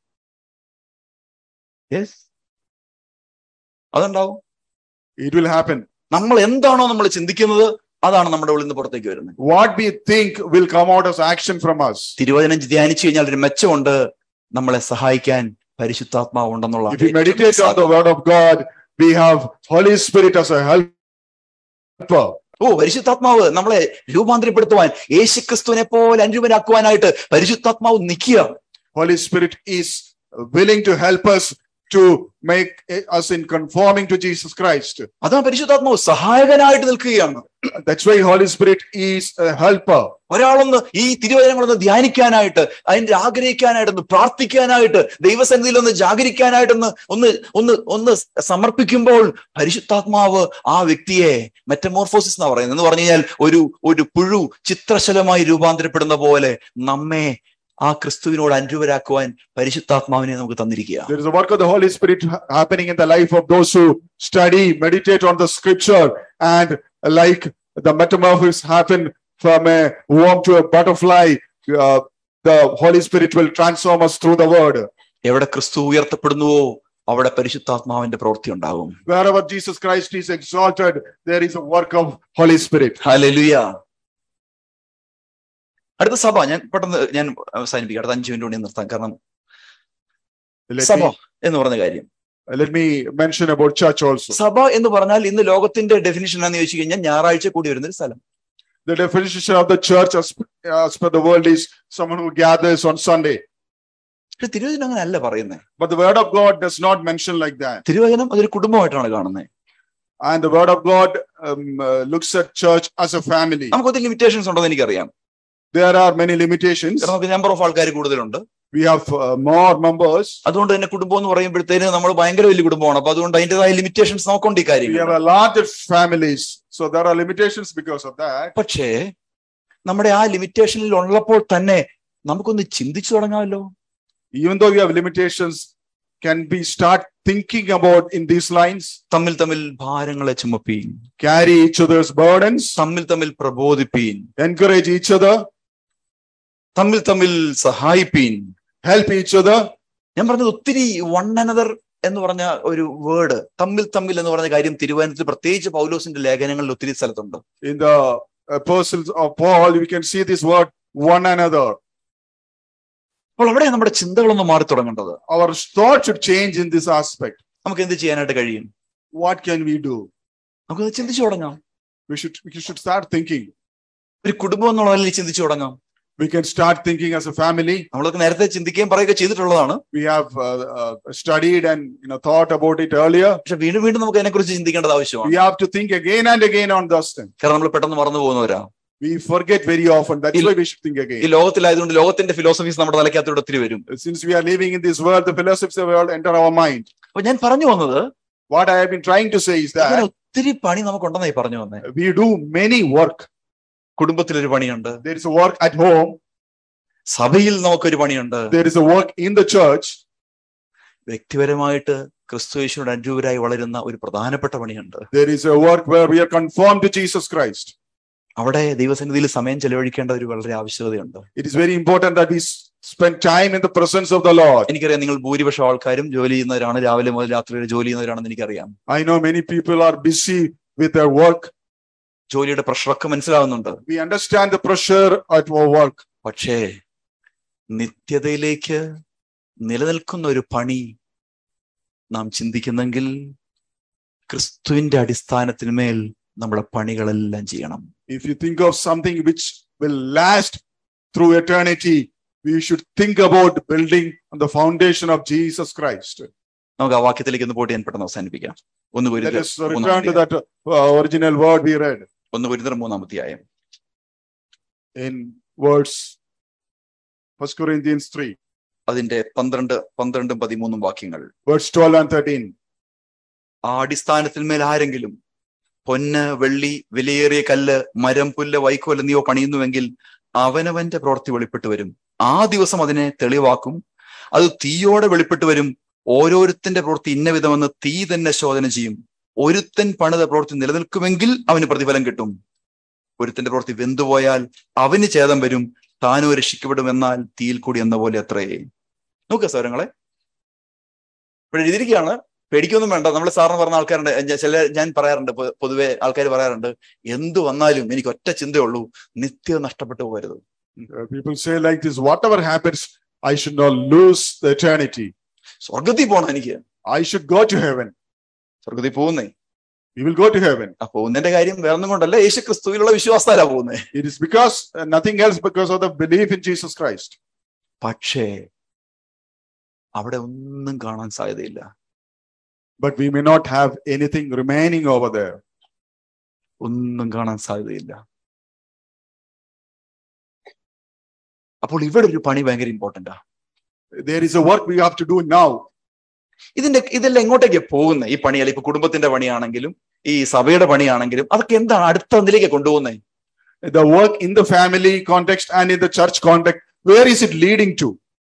Yes അതുണ്ടാവും It will happen. നമ്മൾ എന്താണോ നമ്മൾ ചിന്തിക്കുന്നത് അതാണ് നമ്മുടെ ഉള്ളിൽ നിന്ന് പുറത്തേക്ക് വരുന്നത് What we think will come out as action from us. തിരുവചനം ധ്യാനിച്ചു കഴിഞ്ഞാൽ ഒരു മെച്ചമുണ്ട് നമ്മളെ സഹായിക്കാൻ പരിശുദ്ധാത്മാവ് If we meditate on the ഉണ്ടെന്നുള്ള word of God, we have Holy Spirit as a helper. ഓ പരിശുദ്ധാത്മാവ് നമ്മളെ രൂപാന്തരപ്പെടുത്തുവാൻ യേശുക്രിസ്തുവിനെ പോലെ അനുരൂപനാക്കുവാനായിട്ട് പരിശുദ്ധാത്മാവ് നിൽക്കുക Holy Spirit is willing to help us to make us in conforming to Jesus Christ. അതാണ് പരിശുദ്ധാത്മാവ് സഹായകനായിട്ട് നിൽക്കുകയാണ് That's why Holy Spirit is a helper. ഒരാളൊന്ന് ഈ തിരുവചനങ്ങളൊന്ന് ധ്യാനിക്കാനായിട്ട് അതിന്റെ ആഗ്രഹിക്കാനായിട്ടൊന്ന് പ്രാർത്ഥിക്കാനായിട്ട് ദൈവസന്നിധിയിൽ ഒന്ന് ജാഗരിക്കാനായിട്ടൊന്ന് ഒന്ന് ഒന്ന് ഒന്ന് സമർപ്പിക്കുമ്പോൾ പരിശുദ്ധാത്മാവ് ആ വ്യക്തിയെ മെറ്റമോർഫോസിസ് എന്നാ പറയുന്നത് എന്ന് പറഞ്ഞു കഴിഞ്ഞാൽ ഒരു ഒരു പുഴു ചിത്രശലമായി രൂപാന്തരപ്പെടുന്ന പോലെ നമ്മെ ആ ക്രിസ്തുവിനോട് അനുരൂപരാക്കുവാൻ പരിശുദ്ധാത്മാവിനെ നമുക്ക് തന്നിരിക്കുക There is a work of the Holy Spirit happening in the life of those who study, meditate on the scripture, and like the metamorphosis happen from a worm to a butterfly, uh, the Holy Spirit will transform us through the word. എവിടെ ക്രിസ്തു ഉയർത്തപ്പെടുന്നുവോ അവിടെ പരിശുദ്ധാത്മാവിന്റെ പ്രവൃത്തി ഉണ്ടാകും Wherever Jesus Christ is exalted, there is a work of Holy Spirit. Hallelujah അടുത്ത സഭ ഞാൻ പെട്ടെന്ന് ഞാൻ അവസാനിപ്പിക്കാം അടുത്ത അഞ്ചു മിനിറ്റ് കൊണ്ട് നിർത്താം കാരണം Let സഭ me, എന്ന് പറഞ്ഞ കാര്യം let me mention about church also. സഭ എന്ന് പറഞ്ഞാൽ ഇന്ന് ലോകത്തിന്റെ ഡെഫിനിഷൻ എന്ന് ചോദിച്ചു കഴിഞ്ഞാൽ ഞായറാഴ്ച കൂടി വരുന്ന ഒരു സ്ഥലം The definition of the church as, as per the world is someone who gathers on Sunday. പക്ഷെ തിരുവചനം അങ്ങനെ അല്ല പറയുന്നത് But the word of God does not mention like that. തിരുവചനം അതൊരു കുടുംബമായിട്ടാണ് കാണുന്നത് And the word of God um, uh, looks at church as a family. നമുക്ക് ഒത്തിരി ലിമിറ്റേഷൻസ് ഉണ്ടെന്ന് എനിക്കറിയാം There are many limitations. കാരണം നമുക്ക് നമ്പർ ഓഫ് ആൾക്കാർ കൂടുതലുണ്ട് We have uh, more members. അതുകൊണ്ട് തന്നെ കുടുംബം എന്ന് പറയുമ്പോഴത്തേന് നമ്മൾ ഭയങ്കര വലിയ കുടുംബമാണ് അപ്പൊ അതുകൊണ്ട് അതിൻ്റെതായ ലിമിറ്റേഷൻസ് നോക്കേണ്ട ഈ We കാര്യങ്ങൾ have a larger families. So there are limitations because of that. പക്ഷേ നമ്മുടെ ആ ലിമിറ്റേഷനിൽ ഉള്ളപ്പോൾ തന്നെ നമുക്കൊന്ന് ചിന്തിച്ചു തുടങ്ങാമല്ലോ Even though we have limitations, can we start thinking about in these lines? തമ്മിൽ തമ്മിൽ ഭാരങ്ങളെ ചുമപ്പീൻ Carry each other's burdens, തമ്മിൽ തമ്മിൽ പ്രബോധിപ്പീൻ encourage each other, തമ്മിൽ തമ്മിൽ സഹായിപ്പീൻ help each other. ഞാൻ പറഞ്ഞത് ഒത്തിരി വൺ അനദർ എന്ന് പറഞ്ഞ ഒരു വേർഡ് തമ്മിൽ തമ്മിൽ എന്ന് പറഞ്ഞ കാര്യം തിരുവനന്തപുരത്ത് പ്രത്യേകിച്ച് പൗലോസിന്റെ ലേഖനങ്ങളിൽ ഒത്തിരി സ്ഥലത്തുണ്ട് In the epistles of Paul, we can see this word one another. അപ്പോൾ അവിടെ നമ്മുടെ ചിന്തകളൊന്ന് മാറി തുടങ്ങേണ്ടത് Our thought should change in this aspect. നമുക്ക് എന്ത് ചെയ്യാനായിട്ട് കഴിയും What can we do? നമുക്കൊന്ന് ചിന്തിച്ചു തുടങ്ങാം We should we should start thinking. ഒരു കുടുംബം എന്നുള്ള നിലയിൽ ചിന്തിച്ചു തുടങ്ങാം We can start thinking as a family. നമ്മളൊക്കെ നേരത്തെ ചിന്തിക്കുകയും പറയുകയും ചെയ്തിട്ടുള്ളതാണ് We have uh, uh, studied and you know thought about it earlier. പക്ഷെ വീണ്ടും വീണ്ടും നമുക്ക് അതിനെക്കുറിച്ച് ചിന്തിക്കേണ്ടത് ആവശ്യമാണ് We have to think again and again on those things. കാരണം നമ്മൾ പെട്ടെന്ന് മറന്നു പോകുന്നവരാ We forget very often. That's why we should think ഈ again. ലോകത്തിലായതുകൊണ്ട് ലോകത്തിന്റെ ഫിലോസഫീസ് നമ്മുടെ തലയ്ക്കകത്തോടെ ഒത്തിരി വരും Since we are living in this world, the philosophies of the world enter our mind. അപ്പൊ ഞാൻ പറഞ്ഞു വന്നത് What I have been trying to say is അങ്ങനെ that ഒത്തിരി പണി നമുക്കുണ്ടെന്നായി പറഞ്ഞു വന്നേ we do many work. കുടുംബത്തിലൊരു പണിയുണ്ട് There is a work at home. സഭയിൽ നമുക്കൊരു പണിയുണ്ട് There is a work in the church. വ്യക്തിപരമായിട്ട് ക്രിസ്തു യേശുവിനോട് അനുരൂപരായി വളരുന്ന ഒരു പ്രധാനപ്പെട്ട പണിയുണ്ട് There is a work where we are conformed to Jesus Christ. അവിടെ ദൈവസന്നിധിയിൽ സമയം ചെലവഴിക്കേണ്ട ഒരു വളരെ ആവശ്യകതയുണ്ട് It is very important that we s- spend time in the presence of the Lord. എനിക്കറിയാം നിങ്ങൾ ഭൂരിപക്ഷം ആൾക്കാരും ജോലി ചെയ്യുന്നവരാണ് രാവിലെ മുതൽ രാത്രി വരെ ജോലി ചെയ്യുന്നവരാണെന്ന് എനിക്കറിയാം I know many people are busy with their work. ജോലിയുടെ പ്രഷറൊക്കെ മനസ്സിലാവുന്നുണ്ട് We understand the pressure at our work. പക്ഷേ നിത്യതയിലേക്ക് നിലനിൽക്കുന്ന ഒരു പണി നാം ചിന്തിക്കുന്നെങ്കിൽ ക്രിസ്തുവിന്റെ അടിസ്ഥാനത്തിന്മേൽ നമ്മുടെ പണികളെല്ലാം ചെയ്യണം If you think of something which will last through eternity, we should think about building on the foundation of Jesus Christ. നമുക്ക് ആ വാക്യത്തിലേക്ക് ഒന്ന് പോയിട്ട് ഞാൻ പെട്ടെന്ന് അവസാനിപ്പിക്കാം ഒന്ന് Let ഗുരുതർ us return to that uh, original word we read ഒന്ന് ഗുരുതർ മൂന്നാമധ്യായം in words 1 Corinthians 3, അതിന്റെ പന്ത്രണ്ട് പന്ത്രണ്ടും പതിമൂന്നും വാക്യങ്ങൾ verse 12 and 13. ആ അടിസ്ഥാനത്തിന്മേൽ ആരെങ്കിലും പൊന്ന് വെള്ളി വിലയേറിയ കല്ല് മരം പുല്ല് വൈക്കോൽ എന്നിവ പണിയുന്നുവെങ്കിൽ അവനവന്റെ പ്രവൃത്തി വെളിപ്പെട്ടു വരും ആ ദിവസം അതിനെ തെളിവാക്കും അത് തീയോടെ വെളിപ്പെട്ടു വരും ഓരോരുത്തന്റെ പ്രവൃത്തി ഇന്ന വിധമെന്ന് തീ തന്നെ ശോധന ചെയ്യും ഒരുത്തൻ പണിത പ്രവൃത്തി നിലനിൽക്കുമെങ്കിൽ അവന് പ്രതിഫലം കിട്ടും ഒരുത്തന്റെ പ്രവൃത്തി വെന്തുപോയാൽ അവന് ഛേദം വരും താനോ രക്ഷിക്കപ്പെടും എന്നാൽ തീയിൽ കൂടി എന്ന പോലെ അത്രേ നോക്കുക സൗരങ്ങളെ ഇവിടെ എഴുതിയിരിക്കുകയാണ് പേടിക്കൊന്നും വേണ്ട നമ്മൾ സാറിന് പറഞ്ഞ ആൾക്കാരുണ്ട് ഞാൻ- ചില ഞാൻ പറയാറുണ്ട് പൊ- പൊതുവെ ആൾക്കാർ പറയാറുണ്ട് എന്ത് വന്നാലും എനിക്ക് ഒറ്റ ചിന്തയുള്ളൂ നിത്യം നഷ്ടപ്പെട്ടു പോകരുത് Uh, people say like this, whatever happens, I should not lose the eternity. സ്വർഗത്തിൽ പോകണം എനിക്ക് I should go to heaven. സ്വർഗത്തിൽ പോകുന്നേ We will go to heaven. ആ പോകുന്നതിന്റെ കാര്യം വേറൊന്നും കൊണ്ടല്ല യേശു ക്രിസ്തുവിലുള്ള വിശ്വാസത്താലാ പോകുന്നത് It is because uh, nothing else because of the belief in Jesus Christ. പക്ഷേ അവിടെ ഒന്നും കാണാൻ സാധ്യതയില്ല But we may not have anything remaining over there. ഒന്നും കാണാൻ സാധ്യതയില്ല അപ്പോൾ ഇവിടെ ഒരു പണി ഭയങ്കര ഇമ്പോർട്ടന്റാ There is a work we have to do now. ഇതിന്റെ ഇതെല്ലാം എങ്ങോട്ടേക്ക് പോകുന്നത് ഈ പണിയല്ല ഇപ്പൊ കുടുംബത്തിന്റെ പണിയാണെങ്കിലും ഈ സഭയുടെ പണിയാണെങ്കിലും അതൊക്കെ എന്താണ് അടുത്ത എന്തിലേക്ക് കൊണ്ടുപോകുന്നത് The work in the family context and in the church context, where is it leading to?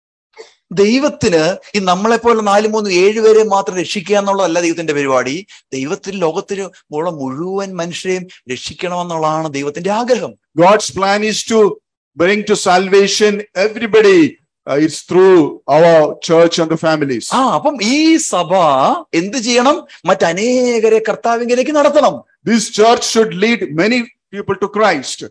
ദൈവത്തിന് ഈ നമ്മളെ പോലെ നാല് മൂന്ന് ഏഴ് പേരെ മാത്രം രക്ഷിക്കുക എന്നുള്ളതല്ല ദൈവത്തിന്റെ പരിപാടി ദൈവത്തിന് ലോകത്തിന് ഉള്ള മുഴുവൻ മനുഷ്യരെയും രക്ഷിക്കണമെന്നുള്ളതാണ് ദൈവത്തിന്റെ ആഗ്രഹം God's plan is to bring to salvation everybody. Uh, it's through our church and the families. ആ അപ്പം ഈ സഭ എന്ത് ചെയ്യണം മറ്റനേകരെ കർത്താവിങ്കിലേക്ക് നടത്തണം This church should lead many people to Christ.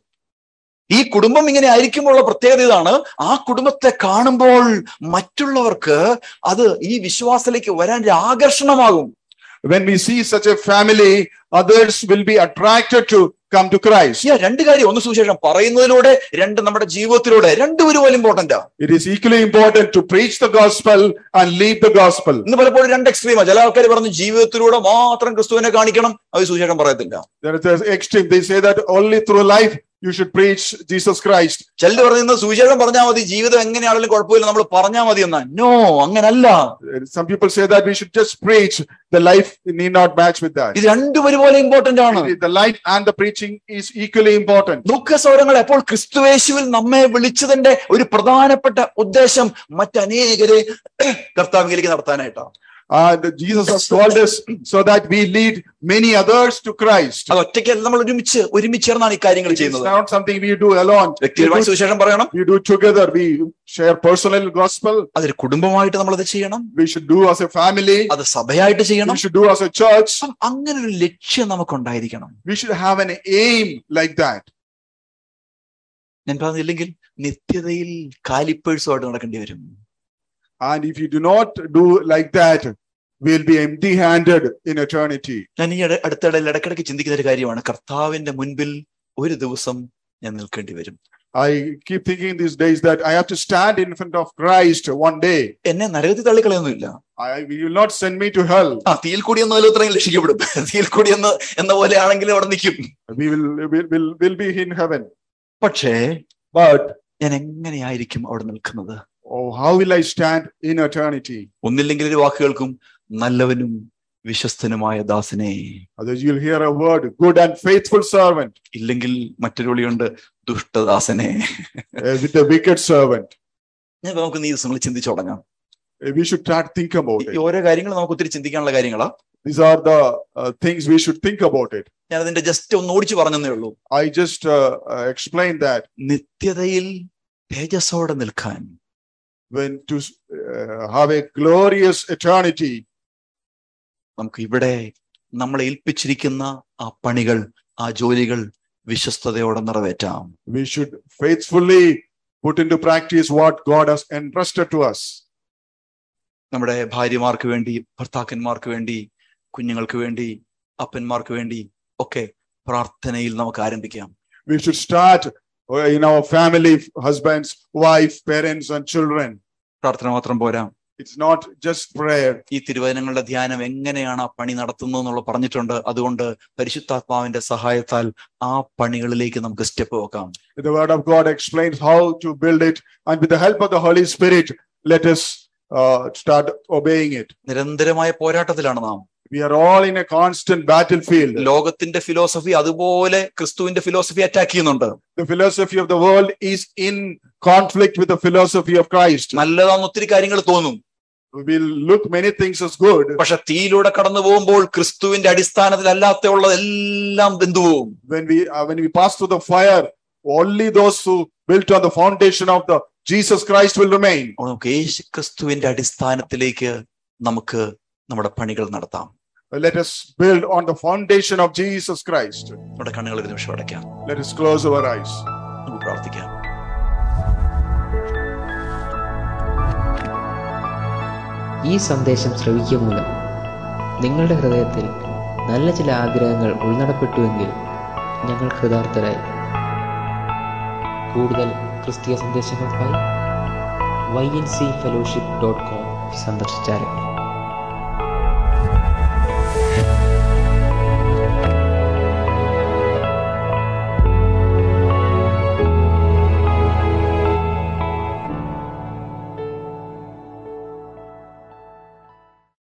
ഈ കുടുംബം ഇങ്ങനെ ആയിരിക്കുമ്പോഴുള്ള പ്രത്യേകത ഇതാണ് ആ കുടുംബത്തെ കാണുമ്പോൾ മറ്റുള്ളവർക്ക് അത് ഈ വിശ്വാസത്തിലേക്ക് വരാൻ ഒരു ആകർഷണമാകും When we see such a family, others will be attracted to come to Christ. ഈ രണ്ട് കാര്യം ഒന്ന് സുവിശേഷം പറയുന്നതിലൂടെ രണ്ട് നമ്മുടെ ജീവിതത്തിലൂടെ രണ്ടും ഒരുപോലെ ഇമ്പോർട്ടന്റാ It is equally important to preach the gospel and lead the gospel. ഇന്ന് പലപ്പോഴും രണ്ട് എക്സ്ട്രീമാ ചില ആൾക്കാർ പറഞ്ഞു ജീവിതത്തിലൂടെ മാത്രം ക്രിസ്തുവിനെ കാണിക്കണം അത് സുവിശേഷം പറയത്തില്ല There is an extreme. They say that only through life you should preach Jesus Christ. ചിലർ പറയുന്നത് സുവിശേഷം പറഞ്ഞാൽ മതി ജീവിതം എങ്ങനെയാണെങ്കിലും കുഴപ്പമില്ല നമ്മൾ പറഞ്ഞാൽ മതി എന്നാ നോ അങ്ങനല്ല Some people say that we should just preach. The life need not match with that. ഇത് രണ്ടും ഒരുപോലെ ഇമ്പോർട്ടന്റ് ആണ് The life and the preaching is equally important. ദുഃഖ സൗരങ്ങൾ അപ്പോൾ ക്രിസ്തുവേശുവിൽ നമ്മെ വിളിച്ചതിന്റെ ഒരു പ്രധാനപ്പെട്ട ഉദ്ദേശം മറ്റനേകരെ കർത്താവിലേക്ക് നടത്താനായിട്ടാണ് And Jesus has called us so that we lead many others to Christ. അത് ഒറ്റയ്ക്കല്ല നമ്മൾ ഒരുമിച്ച് ഒരുമിച്ചേർന്നാണ് ഈ കാര്യങ്ങൾ It is ചെയ്യുന്നത് not something we do alone. We വ്യക്തിപരമായ do, സുവിശേഷം പറയണം we do together. We share personal gospel. അതൊരു കുടുംബമായിട്ട് നമ്മളത് ചെയ്യണം We should do as a family. അത് സഭയായിട്ട് ചെയ്യണം We should do as a church. അപ്പം അങ്ങനെ ഒരു ലക്ഷ്യം നമുക്കുണ്ടായിരിക്കണം We should have an aim like that. ഞാൻ പറഞ്ഞില്ലെങ്കിൽ നിത്യതയിൽ കാലിപ്പേഴ്സുമായിട്ട് നടക്കേണ്ടി വരും And if you do not do like that, we'll be empty handed in eternity. ഞാൻ ഈ ഇട- അടുത്തിടയിൽ ഇടയ്ക്കിടയ്ക്ക് ചിന്തിക്കുന്ന ഒരു കാര്യമാണ് കർത്താവിന്റെ മുൻപിൽ ഒരു ദിവസം ഞാൻ നിൽക്കേണ്ടി വരും I keep thinking these days that I have to stand in front of Christ one day. എന്നെ നരകത്തിൽ തള്ളിക്കളയൊന്നുമില്ല I he will not send me to hell. ആ തീയിൽ കൂടി എന്ന ഇത്രയും രക്ഷിക്കപ്പെടും തീയിൽ കൂടി എന്ന് എന്ന പോലെ ആണെങ്കിൽ അവിടെ നിൽക്കും We will will will, will be in heaven. പക്ഷേ But ഞാൻ എങ്ങനെയായിരിക്കും അവിടെ നിൽക്കുന്നത് oh, how will I stand in eternity? ഒന്നില്ലെങ്കിൽ ഒരു വാക്കുകൾക്കും നല്ലവനും വിശ്വസ്തനുമായ ദാസനെ Otherwise, you'll hear a word, good and faithful servant, ഇല്ലെങ്കിൽ മറ്റൊരു വിളിയുണ്ട് ദുഷ്ടദാസനെ uh, with the wicked servant. ഞാൻ നമുക്ക് ഈ ദിവസങ്ങൾ ചിന്തിച്ചു തുടങ്ങാം Uh, We should start think about ഈ it. ഓരോ കാര്യങ്ങൾ നമുക്ക് ഒത്തിരി ചിന്തിക്കാനുള്ള കാര്യങ്ങളാ These are the uh, things we should think about it. ഞാൻ അതിന്റെ ജസ്റ്റ് ഒന്ന് ഓടിച്ചു പറഞ്ഞതേ ഉള്ളൂ I just uh, uh, explained that നിത്യതയിൽ തേജസ്സോടെ നിൽക്കാൻ when to uh, have a glorious eternity, നമുക്ക് ഇവിടെ നമ്മളെ ഏൽപ്പിച്ചിരിക്കുന്ന ആ പണികൾ ആ ജോലികൾ വിശ്വസ്തയോടെ നിറവേറ്റാം we should faithfully put into practice what God has entrusted to us. നമ്മുടെ ഭാര്യമാർക്ക് വേണ്ടി ഭർത്താക്കന്മാർക്ക് വേണ്ടി കുഞ്ഞുങ്ങൾക്ക് വേണ്ടി അപ്പന്മാർക്ക് വേണ്ടി ഒക്കെ പ്രാർത്ഥനയിൽ നമുക്ക് ആരംഭിക്കാം We should start uh, in our family, husbands, wife, parents, and children. പ്രാർത്ഥന മാത്രം പോരാ It's not just prayer. ഈ തിരുവചനങ്ങളുടെ ധ്യാനം എങ്ങനെയാണ് ആ പണി നടത്തുന്നത് എന്നുള്ള പറഞ്ഞിട്ടുണ്ട് അതുകൊണ്ട് പരിശുദ്ധാത്മാവിന്റെ സഹായത്താൽ ആ പണികളിലേക്ക് നമുക്ക് സ്റ്റെപ്പ് വെക്കാം The word of God explains how to build it, and with the help of the Holy Spirit, let us uh, start obeying it. നിരന്തരമായ പോരാട്ടത്തിലാണ് നാം We are all in a constant battlefield. ലോകത്തിന്റെ philosophy അതുപോലെ ക്രിസ്തുവിന്റെ philosophy attack ചെയ്യുന്നുണ്ട് The philosophy of the world is in conflict with the philosophy of Christ. നല്ലതാന്ന് ഒത്തിരി കാര്യങ്ങൾ തോന്നും We'll look many things as good, പക്ഷെ തീയിലൂടെ കടന്നു പോകുമ്പോൾ ക്രിസ്തുവിന്റെ അടിസ്ഥാനത്തിൽ അല്ലാത്ത ഉള്ളതെല്ലാം ബന്ധുവും when we uh, when we pass through the fire, only those who built on the foundation of the Jesus Christ will remain. നമുക്ക് യേശു ക്രിസ്തുവിന്റെ അടിസ്ഥാനത്തിലേക്ക് നമുക്ക് നമ്മുടെ പണികൾ നടത്താം Let us build on the foundation of Jesus Christ. നമ്മുടെ കണ്ണുകൾ ഒരു നിമിഷം അടയ്ക്കാം Let us close our eyes. നമുക്ക് പ്രാർത്ഥിക്കാം ഈ സന്ദേശം ശ്രവിക്കുക മൂലം നിങ്ങളുടെ ഹൃദയത്തിൽ നല്ല ചില ആഗ്രഹങ്ങൾ ഉൾനടപ്പെട്ടുവെങ്കിൽ ഞങ്ങൾ കൃതാർത്ഥരായി കൂടുതൽ ക്രിസ്തീയ സന്ദേശങ്ങൾക്കായി Y N C fellowship dot com സന്ദർശിച്ചാലും